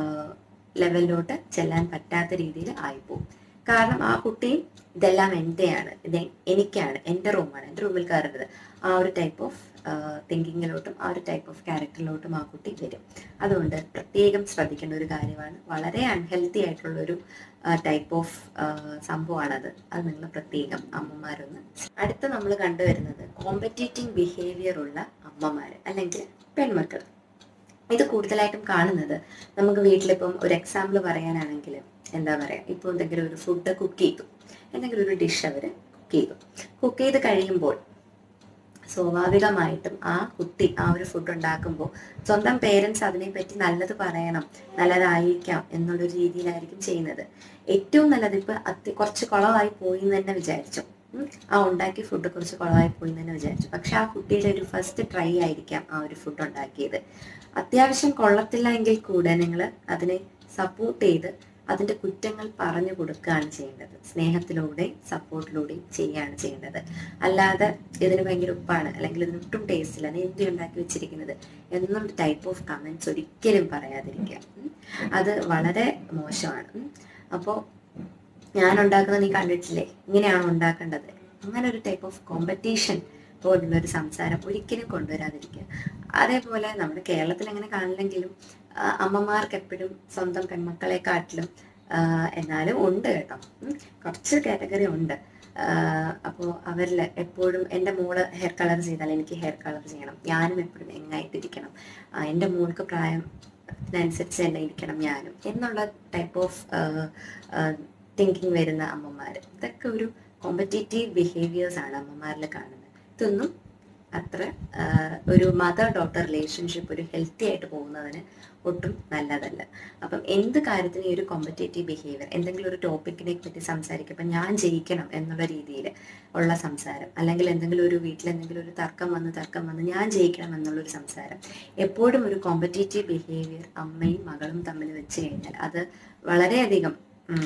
Speaker 1: ലെവലിലോട്ട് ചെല്ലാൻ പറ്റാത്ത രീതിയിൽ ആയിപ്പോവും കാരണം ആ കുട്ടിയും ഇതെല്ലാം എൻ്റെയാണ് ഇത് എനിക്കാണ് എൻ്റെ റൂമാണ് എൻ്റെ റൂമിൽ കയറരുത് ആ ഒരു ടൈപ്പ് ഓഫ് തിങ്കിങ്ങിലോട്ടും ആ ഒരു ടൈപ്പ് ഓഫ് ക്യാരക്ടറിലോട്ടും ആ കുട്ടി വരും അതുകൊണ്ട് പ്രത്യേകം ശ്രദ്ധിക്കേണ്ട ഒരു കാര്യമാണ് വളരെ അൺഹെൽത്തി ആയിട്ടുള്ള ഒരു ടൈപ്പ് ഓഫ് സംഭവമാണത് അത് നിങ്ങൾ പ്രത്യേകം അമ്മമാരൊന്ന് അടുത്ത നമ്മൾ കണ്ടുവരുന്നത് കോമ്പറ്റേറ്റിംഗ് ബിഹേവിയർ ഉള്ള അമ്മമാർ അല്ലെങ്കിൽ പെൺമക്കൾ ഇത് കൂടുതലായിട്ടും കാണുന്നത് നമുക്ക് വീട്ടിലിപ്പം ഒരു എക്സാമ്പിൾ പറയാനാണെങ്കിൽ എന്താ പറയുക ഇപ്പോൾ എന്തെങ്കിലും ഒരു ഫുഡ് കുക്ക് ചെയ്തു എന്തെങ്കിലും ഒരു ഡിഷ് അവർ കുക്ക് ചെയ്തു കുക്ക് ചെയ്ത് കഴിയുമ്പോൾ സ്വാഭാവികമായിട്ടും ആ കുട്ടി ആ ഒരു ഫുഡ് ഉണ്ടാക്കുമ്പോൾ സ്വന്തം പേരൻസ് അതിനെപ്പറ്റി നല്ലത് പറയണം നല്ലതായിരിക്കാം എന്നുള്ളൊരു രീതിയിലായിരിക്കും ചെയ്യുന്നത് ഏറ്റവും നല്ലത് ഇപ്പൊ അത്യ കുറച്ച് കുളമായി പോയി എന്ന് തന്നെ വിചാരിച്ചു ഉം. ആ ഉണ്ടാക്കിയ ഫുഡ് കുറച്ച് കുളമായി പോയി എന്ന് തന്നെ വിചാരിച്ചു പക്ഷെ ആ കുട്ടിയുടെ ഒരു ഫസ്റ്റ് ട്രൈ ആയിരിക്കാം ആ ഒരു ഫുഡ് ഉണ്ടാക്കിയത് അത്യാവശ്യം കൊള്ളത്തില്ല എങ്കിൽ കൂടെ നിങ്ങൾ അതിനെ സപ്പോർട്ട് ചെയ്ത് അതിന്റെ കുറ്റങ്ങൾ പറഞ്ഞു കൊടുക്കുകയാണ് ചെയ്യേണ്ടത് സ്നേഹത്തിലൂടെ സപ്പോർട്ടിലൂടെയും ചെയ്യുകയാണ് ചെയ്യേണ്ടത് അല്ലാതെ ഇതിന് ഭയങ്കര ഉപ്പാണ് അല്ലെങ്കിൽ ഇതിന് ഒട്ടും ടേസ്റ്റ് ഇല്ല നീ എന്ത് ഉണ്ടാക്കി വെച്ചിരിക്കുന്നത് എന്നുള്ള ടൈപ്പ് ഓഫ് കമന്റ്സ് ഒരിക്കലും പറയാതിരിക്കുക ഉം. അത് വളരെ മോശമാണ് ഉം. അപ്പോൾ ഞാൻ ഉണ്ടാക്കുന്നത് നീ കണ്ടിട്ടില്ലേ ഇങ്ങനെയാണോ ഉണ്ടാക്കേണ്ടത് അങ്ങനെ ഒരു ടൈപ്പ് ഓഫ് കോമ്പറ്റീഷൻ പോലുള്ള ഒരു സംസാരം ഒരിക്കലും കൊണ്ടുവരാതിരിക്കുക അതേപോലെ നമ്മുടെ കേരളത്തിൽ അങ്ങനെ കാണില്ലെങ്കിലും ആ, അമ്മമാർക്ക് എപ്പോഴും സ്വന്തം പെൺമക്കളെക്കാട്ടിലും ആ, എന്നാലും ഉണ്ട് കേട്ടോ ഉം. കുറച്ച് കാറ്റഗറി ഉണ്ട് അപ്പോൾ അവരിൽ എപ്പോഴും എൻ്റെ മോള് ഹെയർ കളർ ചെയ്താൽ എനിക്ക് ഹെയർ കളർ ചെയ്യണം ഞാനും എപ്പോഴും എങ്ങായിട്ടിരിക്കണം ആ, എൻ്റെ മോൾക്ക് പ്രായം അതിനനുസരിച്ച് തന്നെ ഇരിക്കണം ഞാനും എന്നുള്ള ടൈപ്പ് ഓഫ് തിങ്കിങ് വരുന്ന അമ്മമാർ ഇതൊക്കെ ഒരു കോമ്പറ്റേറ്റീവ് ബിഹേവിയേഴ്സ് ആണ് അമ്മമാരിൽ കാണുന്നത് ഇതൊന്നും അത്ര ആ, ഒരു മദർ ഡോട്ടർ റിലേഷൻഷിപ്പ് ഒരു ഹെൽത്തി ആയിട്ട് പോകുന്നതിന് ഒട്ടും നല്ലതല്ല അപ്പം എന്ത് കാര്യത്തിനും ഈ ഒരു കോമ്പറ്റേറ്റീവ് ബിഹേവിയർ എന്തെങ്കിലും ഒരു ടോപ്പിക്കിനെ പറ്റി സംസാരിക്കുമ്പോൾ ഞാൻ ജയിക്കണം എന്നുള്ള രീതിയിൽ ഉള്ള സംസാരം അല്ലെങ്കിൽ എന്തെങ്കിലും ഒരു വീട്ടിൽ എന്തെങ്കിലും ഒരു തർക്കം വന്ന് തർക്കം വന്ന് ഞാൻ ജയിക്കണം എന്നുള്ളൊരു സംസാരം എപ്പോഴും ഒരു കോമ്പറ്റേറ്റീവ് ബിഹേവിയർ അമ്മയും മകളും തമ്മിൽ വെച്ച് കഴിഞ്ഞാൽ അത് വളരെയധികം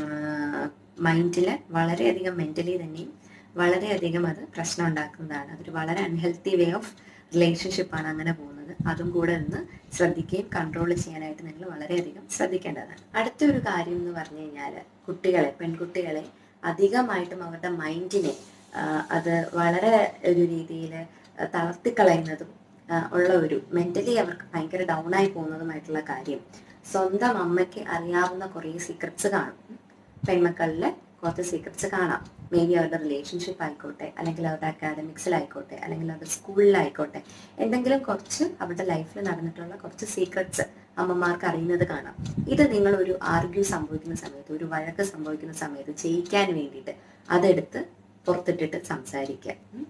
Speaker 1: മൈൻഡിൽ വളരെയധികം മെന്റലി തന്നെയും വളരെയധികം അത് പ്രശ്നം ഉണ്ടാക്കുന്നതാണ് അതൊരു വളരെ അൺഹെൽത്തി വേ ഓഫ് റിലേഷൻഷിപ്പാണ് അങ്ങനെ പോകുന്നത് അതും കൂടെ ഒന്ന് ശ്രദ്ധിക്കുകയും കൺട്രോൾ ചെയ്യാനായിട്ട് നിങ്ങൾ വളരെയധികം ശ്രദ്ധിക്കേണ്ടതാണ് അടുത്തൊരു കാര്യം എന്ന് പറഞ്ഞു കഴിഞ്ഞാൽ കുട്ടികളെ പെൺകുട്ടികളെ അധികമായിട്ടും അവരുടെ മൈൻഡിനെ അത് വളരെ ഒരു രീതിയിൽ തളർത്തിക്കളയുന്നതും ആ, ഉള്ള ഒരു മെന്റലി അവർക്ക് ഭയങ്കര ഡൗൺ ആയി പോകുന്നതുമായിട്ടുള്ള കാര്യം സ്വന്തം അമ്മയ്ക്ക് അറിയാവുന്ന കുറേ സീക്രട്സ് കാണും പെൺമക്കളിലെ കുറച്ച് സീക്രട്സ് കാണാം മേ ബി അവരുടെ റിലേഷൻഷിപ്പ് ആയിക്കോട്ടെ അല്ലെങ്കിൽ അവരുടെ അക്കാഡമിക്സിലായിക്കോട്ടെ അല്ലെങ്കിൽ അവരുടെ സ്കൂളിലായിക്കോട്ടെ എന്തെങ്കിലും കുറച്ച് അവരുടെ ലൈഫിൽ നടന്നിട്ടുള്ള കുറച്ച് സീക്രട്സ് അമ്മമാർക്ക് അറിയുന്നത് കാണാം ഇത് നിങ്ങൾ ഒരു ആർഗ്യൂ സംഭവിക്കുന്ന സമയത്ത് ഒരു വഴക്ക് സംഭവിക്കുന്ന സമയത്ത് ജയിക്കാൻ വേണ്ടിയിട്ട് അതെടുത്ത് പുറത്തിട്ടിട്ട് സംസാരിക്കുക ഉം.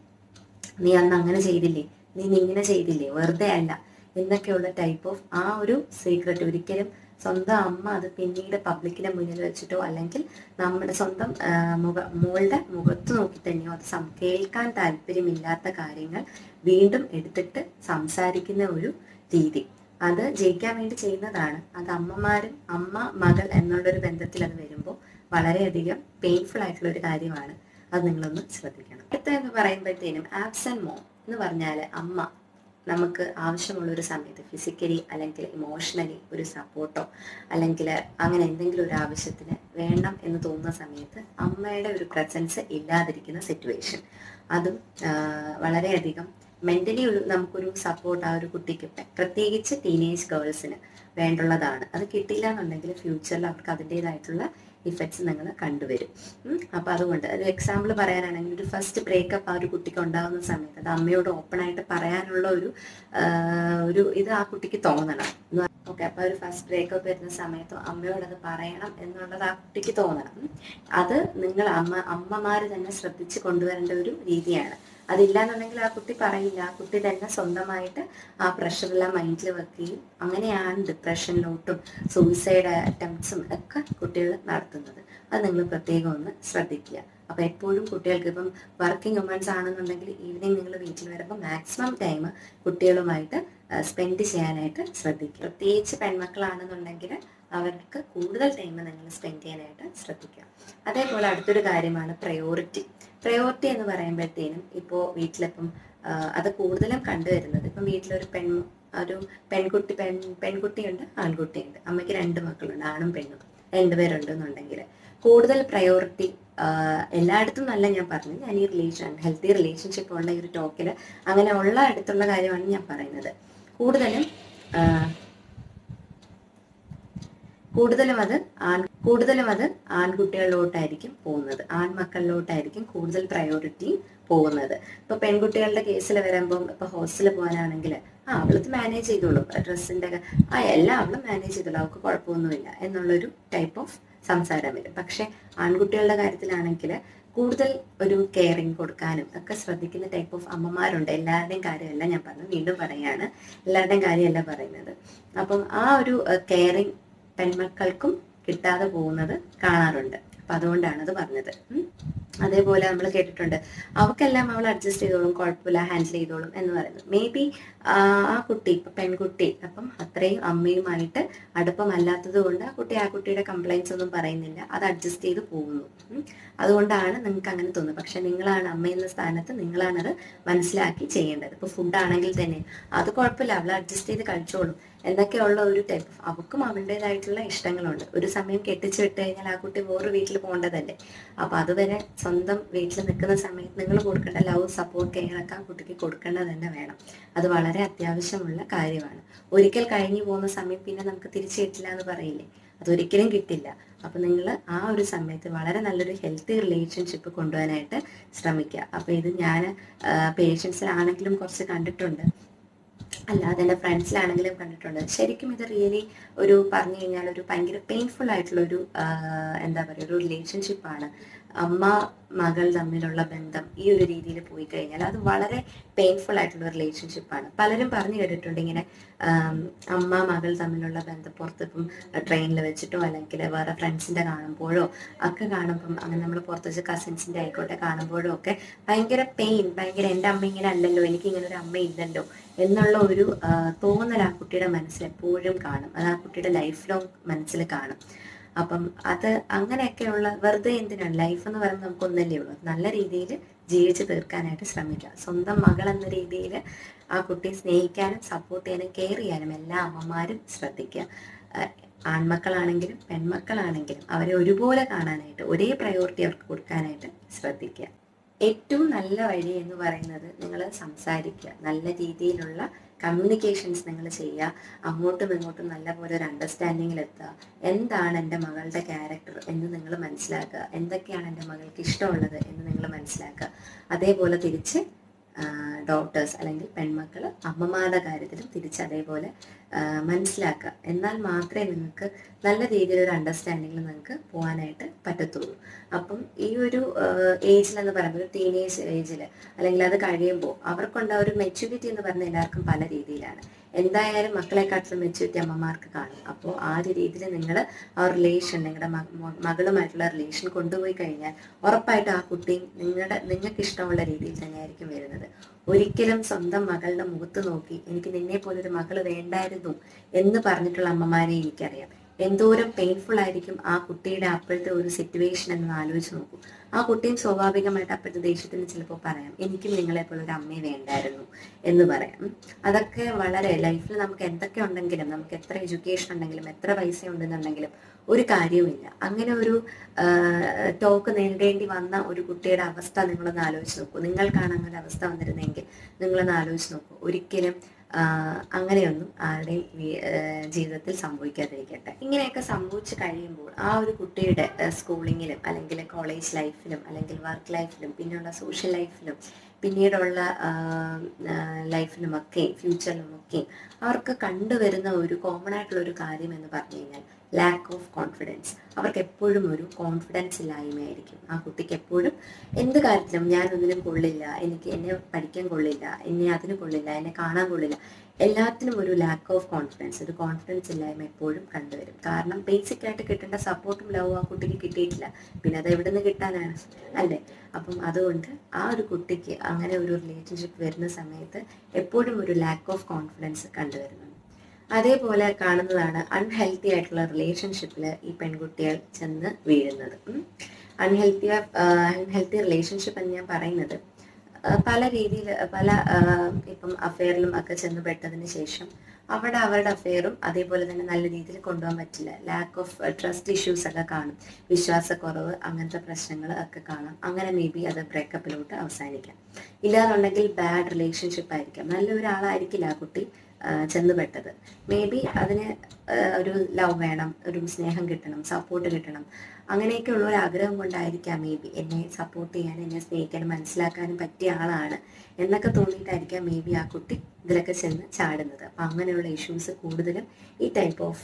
Speaker 1: നീ അന്ന് അങ്ങനെ ചെയ്തില്ലേ നീ ഇങ്ങനെ ചെയ്തില്ലേ വെറുതെ അല്ല എന്നൊക്കെയുള്ള ടൈപ്പ് ഓഫ് ആ ഒരു സീക്രട്ട് ഒരിക്കലും സ്വന്തം അമ്മ അത് പിന്നീട് പബ്ലിക്കിന്റെ മുന്നിൽ വെച്ചിട്ടോ അല്ലെങ്കിൽ നമ്മുടെ സ്വന്തം ആ, മുഖ മോളുടെ മുഖത്ത് നോക്കി തന്നെയോ അത് സം കേൾക്കാൻ താല്പര്യമില്ലാത്ത കാര്യങ്ങൾ വീണ്ടും എടുത്തിട്ട് സംസാരിക്കുന്ന ഒരു രീതി അത് ജയിക്കാൻ വേണ്ടി ചെയ്യുന്നതാണ് അത് അമ്മമാരും അമ്മ മകൾ എന്നുള്ളൊരു ബന്ധത്തിൽ അത് വരുമ്പോൾ വളരെയധികം പെയിൻഫുൾ ആയിട്ടുള്ള ഒരു കാര്യമാണ് അത് നിങ്ങളൊന്ന് ശ്രദ്ധിക്കണം അടുത്ത എന്ന് പറയുമ്പോഴത്തേനും ആബ്സെന്റ് മോം എന്ന് പറഞ്ഞാൽ അമ്മ നമുക്ക് ആവശ്യമുള്ള ഒരു സമയത്ത് ഫിസിക്കലി അല്ലെങ്കിൽ ഇമോഷണലി ഒരു സപ്പോർട്ടോ അല്ലെങ്കിൽ അങ്ങനെ എന്തെങ്കിലും ഒരു ആവശ്യത്തിന് വേണം എന്ന് തോന്നുന്ന സമയത്ത് അമ്മയുടെ ഒരു പ്രസൻസ് ഇല്ലാതിരിക്കുന്ന സിറ്റുവേഷൻ അതും ആ, വളരെയധികം മെന്റലി ഒരു നമുക്കൊരു സപ്പോർട്ട് ആ ഒരു കുട്ടിക്ക് പ്ര- പ്രത്യേകിച്ച് ടീനേജ് ഗേൾസിന് വേണ്ടുള്ളതാണ് അത് കിട്ടിയില്ല എന്നുണ്ടെങ്കിൽ ഫ്യൂച്ചറിൽ അവർക്ക് അതിൻ്റെതായിട്ടുള്ള ഇഫക്ട്സ് നിങ്ങൾ കണ്ടുവരും ഉം. അപ്പൊ അതുകൊണ്ട് ഒരു എക്സാമ്പിൾ പറയാനാണെങ്കിൽ ഒരു ഫസ്റ്റ് ബ്രേക്കപ്പ് ആ ഒരു കുട്ടിക്ക് ഉണ്ടാകുന്ന സമയത്ത് അത് അമ്മയോട് ഓപ്പൺ ആയിട്ട് പറയാനുള്ള ഒരു ആ, ഒരു ഇത് ആ കുട്ടിക്ക് തോന്നണം ഓക്കെ അപ്പൊ ഒരു ഫസ്റ്റ് ബ്രേക്കപ്പ് വരുന്ന സമയത്ത് അമ്മയോട് അത് പറയണം എന്നുള്ളത് ആ കുട്ടിക്ക് തോന്നണം ഉം. അത് നിങ്ങൾ അമ്മ അമ്മമാര് തന്നെ ശ്രദ്ധിച്ച് കൊണ്ടുവരേണ്ട ഒരു രീതിയാണ് അതില്ലാന്നുണ്ടെങ്കിൽ ആ കുട്ടി പറയില്ല ആ കുട്ടി തന്നെ സ്വന്തമായിട്ട് ആ പ്രഷറെല്ലാം മൈൻഡിൽ വെക്കുകയും അങ്ങനെയാണ് ഡിപ്രഷനിലോട്ടും സൂയിസൈഡ് അറ്റംപ്റ്റ്സും ഒക്കെ കുട്ടികൾ നടത്തുന്നത് അത് നിങ്ങൾ പ്രത്യേകം ഒന്ന് ശ്രദ്ധിക്കുക അപ്പൊ എപ്പോഴും കുട്ടികൾക്ക് ഇപ്പം വർക്കിംഗ് വുമൻസ് ആണെന്നുണ്ടെങ്കിൽ ഈവനിങ് നിങ്ങൾ വീട്ടിൽ വരുമ്പോൾ മാക്സിമം ടൈം കുട്ടികളുമായിട്ട് സ്പെൻഡ് ചെയ്യാനായിട്ട് ശ്രദ്ധിക്കുക പ്രത്യേകിച്ച് പെൺമക്കളാണെന്നുണ്ടെങ്കിൽ അവർക്ക് കൂടുതൽ ടൈം നിങ്ങൾ സ്പെൻഡ് ചെയ്യാനായിട്ട് ശ്രദ്ധിക്കുക അതേപോലെ അടുത്തൊരു കാര്യമാണ് പ്രയോറിറ്റി പ്രയോറിറ്റി എന്ന് പറയുമ്പോഴത്തേനും ഇപ്പോൾ വീട്ടിലിപ്പം ആ, അത് കൂടുതലും കണ്ടുവരുന്നത് ഇപ്പം വീട്ടിലൊരു പെൺ ഒരു പെൺകുട്ടി പെൺ പെൺകുട്ടിയുണ്ട് ആൺകുട്ടിയുണ്ട് അമ്മയ്ക്ക് രണ്ട് മക്കളുണ്ട് ആണും പെണ്ണും രണ്ടുപേരുണ്ട് എന്നുണ്ടെങ്കിൽ കൂടുതൽ പ്രയോറിറ്റി എല്ലായിടത്തും നല്ല ഞാൻ പറഞ്ഞു ഞാൻ ഈ റിലേഷൻ ഹെൽത്തി റിലേഷൻഷിപ്പ് ഉള്ള ഈ ഒരു ടോക്കിൽ അങ്ങനെ ഉള്ള അടുത്തുള്ള കാര്യമാണ് ഞാൻ പറയുന്നത് കൂടുതലും ആ, കൂടുതലും അത് ആൺ കൂടുതലും അത് ആൺകുട്ടികളിലോട്ടായിരിക്കും പോകുന്നത് ആൺമക്കളിലോട്ടായിരിക്കും കൂടുതൽ പ്രയോറിറ്റി പോകുന്നത് ഇപ്പൊ പെൺകുട്ടികളുടെ കേസിൽ വരുമ്പം ഇപ്പൊ ഹോസ്റ്റലിൽ പോകാനാണെങ്കിൽ ആ അവളത് മാനേജ് ചെയ്തോളും ഡ്രസ്സിന്റെ ആ എല്ലാം അവള് മാനേജ് ചെയ്തോളും അവൾക്ക് കുഴപ്പമൊന്നുമില്ല എന്നുള്ളൊരു ടൈപ്പ് ഓഫ് സംസാരം വരും പക്ഷെ ആൺകുട്ടികളുടെ കാര്യത്തിലാണെങ്കിൽ കൂടുതൽ ഒരു കെയറിങ് കൊടുക്കാനും ഒക്കെ ശ്രദ്ധിക്കുന്ന ടൈപ്പ് ഓഫ് അമ്മമാരുണ്ട് എല്ലാവരുടെയും കാര്യമല്ല ഞാൻ പറഞ്ഞു വീണ്ടും പറയാണ് എല്ലാവരുടെയും കാര്യമല്ല പറയുന്നത് അപ്പം ആ ഒരു കെയറിങ് പെൺമക്കൾക്കും കിട്ടാതെ പോകുന്നത് കാണാറുണ്ട് അപ്പൊ അതുകൊണ്ടാണ് അത് പറഞ്ഞത് ഉം. അതേപോലെ നമ്മൾ കേട്ടിട്ടുണ്ട് അവക്കെല്ലാം അവൾ അഡ്ജസ്റ്റ് ചെയ്തോളും കുഴപ്പമില്ല ഹാൻഡിൽ ചെയ്തോളും എന്ന് പറയുന്നത് മേ ബി ആ കുട്ടി ഇപ്പൊ പെൺകുട്ടി അപ്പം അത്രയും അമ്മയുമായിട്ട് അടുപ്പമല്ലാത്തത് കൊണ്ട് ആ കുട്ടി ആ കുട്ടിയുടെ കംപ്ലൈൻസ് ഒന്നും പറയുന്നില്ല അത് അഡ്ജസ്റ്റ് ചെയ്ത് പോകുന്നു ഉം. അതുകൊണ്ടാണ് നിങ്ങൾക്ക് അങ്ങനെ തോന്നുന്നത് പക്ഷെ നിങ്ങളാണ് അമ്മ എന്ന സ്ഥാനത്ത് നിങ്ങളാണത് മനസ്സിലാക്കി ചെയ്യേണ്ടത് ഇപ്പൊ ഫുഡ് ആണെങ്കിൽ തന്നെ അത് കുഴപ്പമില്ല അവൾ അഡ്ജസ്റ്റ് ചെയ്ത് കഴിച്ചോളും എന്നൊക്കെയുള്ള ഒരു ടൈപ്പ് അവൾക്കും അവളുടേതായിട്ടുള്ള ഇഷ്ടങ്ങളുണ്ട് ഒരു സമയം കെട്ടിച്ചു വിട്ട് കഴിഞ്ഞാൽ ആ കുട്ടി വേറൊരു വീട്ടിൽ പോകേണ്ടതല്ലേ അപ്പൊ അതുവരെ സ്വന്തം വീട്ടിൽ നിൽക്കുന്ന സമയത്ത് നിങ്ങൾ കൊടുക്കേണ്ട ലവ് സപ്പോർട്ട് കെയർ ഒക്കെ ആ കുട്ടിക്ക് കൊടുക്കേണ്ടത് തന്നെ വേണം അത് വളരെ അത്യാവശ്യമുള്ള കാര്യമാണ് ഒരിക്കൽ കഴിഞ്ഞു പോകുന്ന സമയം പിന്നെ നമുക്ക് തിരിച്ചു കിട്ടില്ല എന്ന് പറയില്ലേ അതൊരിക്കലും കിട്ടില്ല അപ്പൊ നിങ്ങൾ ആ ഒരു സമയത്ത് വളരെ നല്ലൊരു ഹെൽത്തി റിലേഷൻഷിപ്പ് കൊണ്ടുപോകാനായിട്ട് ശ്രമിക്കുക അപ്പൊ ഇത് ഞാൻ പേഷ്യൻസിലാണെങ്കിലും കുറച്ച് കണ്ടിട്ടുണ്ട് അല്ലാതെ എൻ്റെ ഫ്രണ്ട്സിലാണെങ്കിലും കണ്ടിട്ടുണ്ട് ശരിക്കും ഇത് റിയലി ഒരു പറഞ്ഞു കഴിഞ്ഞാൽ ഒരു ഭയങ്കര പെയിൻഫുൾ ആയിട്ടുള്ള ഒരു എന്താ പറയുക ഒരു റിലേഷൻഷിപ്പാണ് അമ്മ മകൾ തമ്മിലുള്ള ബന്ധം ഈ ഒരു രീതിയിൽ പോയി കഴിഞ്ഞാൽ അത് വളരെ പെയിൻഫുൾ ആയിട്ടുള്ള റിലേഷൻഷിപ്പാണ് പലരും പറഞ്ഞു കേട്ടിട്ടുണ്ട് ഇങ്ങനെ ആം, അമ്മ മകൾ തമ്മിലുള്ള ബന്ധം പുറത്ത് ഇപ്പം ട്രെയിനിൽ വെച്ചിട്ടോ അല്ലെങ്കിൽ വേറെ ഫ്രണ്ട്സിന്റെ കാണുമ്പോഴോ ഒക്കെ കാണുമ്പം അങ്ങനെ നമ്മൾ പുറത്ത് വെച്ച് കസിൻസിന്റെ ആയിക്കോട്ടെ കാണുമ്പോഴോ ഒക്കെ ഭയങ്കര പെയിൻ ഭയങ്കര എൻ്റെ അമ്മ ഇങ്ങനെ അല്ലല്ലോ എനിക്ക് ഇങ്ങനെ ഒരു അമ്മ ഇല്ലല്ലോ എന്നുള്ള ഒരു ആ, തോന്നൽ ആ കുട്ടിയുടെ മനസ്സിൽ എപ്പോഴും കാണും അത് ആ കുട്ടിയുടെ ലൈഫ് ലോങ് മനസ്സിൽ കാണും അപ്പം അത് അങ്ങനെയൊക്കെയുള്ള വെറുതെ എന്തിനാണ് ലൈഫ് എന്ന് പറയുന്നത് നമുക്ക് ഒന്നല്ലേ ഉള്ളൂ അത് നല്ല രീതിയിൽ ജീവിച്ച് തീർക്കാനായിട്ട് ശ്രമിക്കുക സ്വന്തം മകൾ എന്ന രീതിയിൽ ആ കുട്ടിയെ സ്നേഹിക്കാനും സപ്പോർട്ട് ചെയ്യാനും കെയർ ചെയ്യാനും എല്ലാ അമ്മമാരും ശ്രദ്ധിക്കുക ആ, ആൺമക്കളാണെങ്കിലും പെൺമക്കളാണെങ്കിലും അവരെ ഒരുപോലെ കാണാനായിട്ട് ഒരേ പ്രയോറിറ്റി അവർക്ക് കൊടുക്കാനായിട്ട് ശ്രദ്ധിക്കുക ഏറ്റവും നല്ല വഴി എന്ന് പറയുന്നത് നിങ്ങൾ സംസാരിക്കുക നല്ല രീതിയിലുള്ള കമ്മ്യൂണിക്കേഷൻസ് നിങ്ങൾ ചെയ്യുക അങ്ങോട്ടും ഇങ്ങോട്ടും നല്ലപോലെ ഒരു അണ്ടർസ്റ്റാൻഡിങ്ങിൽ എത്തുക എന്താണ് എൻ്റെ മകളുടെ ക്യാരക്ടർ എന്ന് നിങ്ങൾ മനസ്സിലാക്കുക എന്തൊക്കെയാണ് എൻ്റെ മകൾക്ക് ഇഷ്ടമുള്ളത് എന്ന് നിങ്ങൾ മനസ്സിലാക്കുക അതേപോലെ തിരിച്ച് ഡോക്ടേഴ്സ് അല്ലെങ്കിൽ പെൺമക്കൾ അമ്മമാരുടെ കാര്യത്തിലും തിരിച്ച് അതേപോലെ ആ, മനസ്സിലാക്കുക എന്നാൽ മാത്രമേ നിങ്ങൾക്ക് നല്ല രീതിയിൽ ഒരു അണ്ടർസ്റ്റാൻഡിങ്ങിൽ നിങ്ങൾക്ക് പോകാനായിട്ട് പറ്റത്തുള്ളൂ അപ്പം ഈ ഒരു ഏജിൽ എന്ന് പറയുമ്പോൾ ഒരു ടീനേജ് ഏജിൽ അല്ലെങ്കിൽ അത് കഴിയുമ്പോൾ അവർക്കുണ്ടായ ഒരു മെച്യൂരിറ്റി എന്ന് പറയുന്നത് എല്ലാവർക്കും പല രീതിയിലാണ് എന്തായാലും മക്കളെക്കാട്ടിലും മെച്യൂരിറ്റി അമ്മമാർക്ക് കാണും അപ്പോൾ ആ ഒരു രീതിയിൽ നിങ്ങൾ ആ റിലേഷൻ നിങ്ങളുടെ മകളുമായിട്ടുള്ള റിലേഷൻ കൊണ്ടുപോയി കഴിഞ്ഞാൽ ഉറപ്പായിട്ടും ആ കുട്ടിയും നിങ്ങളുടെ നിങ്ങൾക്ക് ഇഷ്ടമുള്ള രീതിയിൽ തന്നെയായിരിക്കും വരുന്നത് ഒരിക്കലും സ്വന്തം മകളുടെ മുഖത്ത് നോക്കി എനിക്ക് നിന്നെ പോലൊരു മകള് വേണ്ടായിരുന്നു എന്ന് പറഞ്ഞിട്ടുള്ള അമ്മമാരെ എനിക്കറിയാം എന്തോരം പെയിൻഫുൾ ആയിരിക്കും ആ കുട്ടിയുടെ അപ്പോഴത്തെ ഒരു സിറ്റുവേഷൻ എന്ന് ആലോചിച്ച് നോക്കൂ ആ കുട്ടിയും സ്വാഭാവികമായിട്ട് അപ്പോഴത്തെ ദേഷ്യത്തിന് ചിലപ്പോൾ പറയാം എനിക്കും നിങ്ങളെ പോലെ ഒരു അമ്മയെ വേണ്ടായിരുന്നു എന്ന് പറയാം ഉം. അതൊക്കെ വളരെ ലൈഫിൽ നമുക്ക് എന്തൊക്കെ ഉണ്ടെങ്കിലും നമുക്ക് എത്ര എഡ്യൂക്കേഷൻ ഉണ്ടെങ്കിലും എത്ര പൈസ ഉണ്ടെന്നുണ്ടെങ്കിലും ഒരു കാര്യവുമില്ല അങ്ങനെ ഒരു ടോക്ക് നേരിടേണ്ടി വന്ന ഒരു കുട്ടിയുടെ അവസ്ഥ നിങ്ങളൊന്ന് ആലോചിച്ച് നോക്കൂ നിങ്ങൾക്കാണ് അങ്ങനെ ഒരു അവസ്ഥ വന്നിരുന്നെങ്കിൽ നിങ്ങളൊന്ന് ആലോചിച്ച് നോക്കൂ ഒരിക്കലും ആ, അങ്ങനെയൊന്നും ആരുടെയും വി- ആ, ജീവിതത്തിൽ സംഭവിക്കാതിരിക്കട്ടെ ഇങ്ങനെയൊക്കെ സംഭവിച്ചു കഴിയുമ്പോൾ ആ ഒരു കുട്ടിയുടെ സ്കൂളിങ്ങിലും അല്ലെങ്കിൽ കോളേജ് ലൈഫിലും അല്ലെങ്കിൽ വർക്ക് ലൈഫിലും പിന്നെയുള്ള സോഷ്യൽ ലൈഫിലും പിന്നീടുള്ള ലൈഫിലുമൊക്കെയും ഫ്യൂച്ചറിലുമൊക്കെയും അവർക്ക് കണ്ടുവരുന്ന ഒരു കോമൺ ആയിട്ടുള്ള ഒരു കാര്യം എന്ന് പറഞ്ഞു കഴിഞ്ഞാൽ ലാക്ക് ഓഫ് കോൺഫിഡൻസ് അവർക്ക് എപ്പോഴും ഒരു കോൺഫിഡൻസ് ഇല്ലായ്മയായിരിക്കും ആ കുട്ടിക്ക് എപ്പോഴും എന്ത് കാര്യത്തിലും ഞാൻ ഒന്നിനും കൊള്ളില്ല എനിക്ക് എന്നെ പഠിക്കാൻ കൊള്ളില്ല എന്നെ അതിന് കൊള്ളില്ല എന്നെ കാണാൻ കൊള്ളില്ല എല്ലാത്തിനും ഒരു ലാക്ക് ഓഫ് കോൺഫിഡൻസ് ഒരു കോൺഫിഡൻസ് ഇല്ലായ്മ എപ്പോഴും കണ്ടുവരും കാരണം ബേസിക് ആയിട്ട് കിട്ടേണ്ട സപ്പോർട്ടും ലവും ആ കുട്ടിക്ക് കിട്ടിയിട്ടില്ല പിന്നെ അത് എവിടെ നിന്ന് കിട്ടാനാണ് അല്ലേ അപ്പം അതുകൊണ്ട് ആ ഒരു കുട്ടിക്ക് അങ്ങനെ ഒരു റിലേഷൻഷിപ്പ് വരുന്ന സമയത്ത് എപ്പോഴും ഒരു ലാക്ക് ഓഫ് കോൺഫിഡൻസ് കണ്ടുവരുന്നുണ്ട് അതേപോലെ കാണുന്നതാണ് അൺഹെൽത്തി ആയിട്ടുള്ള റിലേഷൻഷിപ്പിൽ ഈ പെൺകുട്ടികൾ ചെന്ന് വീഴുന്നത് അൺഹെൽത്തി അൺഹെൽത്തി റിലേഷൻഷിപ്പ് എന്ന് ഞാൻ പറയുന്നത് ആ, പല രീതിയിൽ പല ആ, ഇപ്പം അഫെയറിലും ഒക്കെ ചെന്ന് പെട്ടതിന് ശേഷം അവിടെ അവരുടെ അഫെയറും അതേപോലെ തന്നെ നല്ല രീതിയിൽ കൊണ്ടുപോകാൻ പറ്റില്ല ലാക്ക് ഓഫ് ട്രസ്റ്റ് ഇഷ്യൂസ് ഒക്കെ കാണും വിശ്വാസക്കുറവ് അങ്ങനത്തെ പ്രശ്നങ്ങൾ ഒക്കെ കാണാം അങ്ങനെ മേ ബി അത് ബ്രേക്കപ്പിലോട്ട് അവസാനിക്കാം ഇല്ലാന്നുണ്ടെങ്കിൽ ബാഡ് റിലേഷൻഷിപ്പ് ആയിരിക്കാം നല്ല ഒരാളായിരിക്കില്ല ആ കുട്ടി ആ, ചെന്നുപെട്ടത് മേ ബി അതിന് ആ, ഒരു ലവ് വേണം ഒരു സ്നേഹം കിട്ടണം സപ്പോർട്ട് കിട്ടണം അങ്ങനെയൊക്കെയുള്ള ഒരു ആഗ്രഹം കൊണ്ടായിരിക്കാം മേ ബി എന്നെ സപ്പോർട്ട് ചെയ്യാനും എന്നെ സ്നേഹിക്കാനും മനസ്സിലാക്കാനും പറ്റിയ ആളാണ് എന്നൊക്കെ തോന്നിയിട്ടായിരിക്കാം മേ ബി ആ കുട്ടി ഇതിലൊക്കെ ചെന്ന് ചാടുന്നത് അപ്പം അങ്ങനെയുള്ള ഇഷ്യൂസ് കൂടുതലും ഈ ടൈപ്പ് ഓഫ്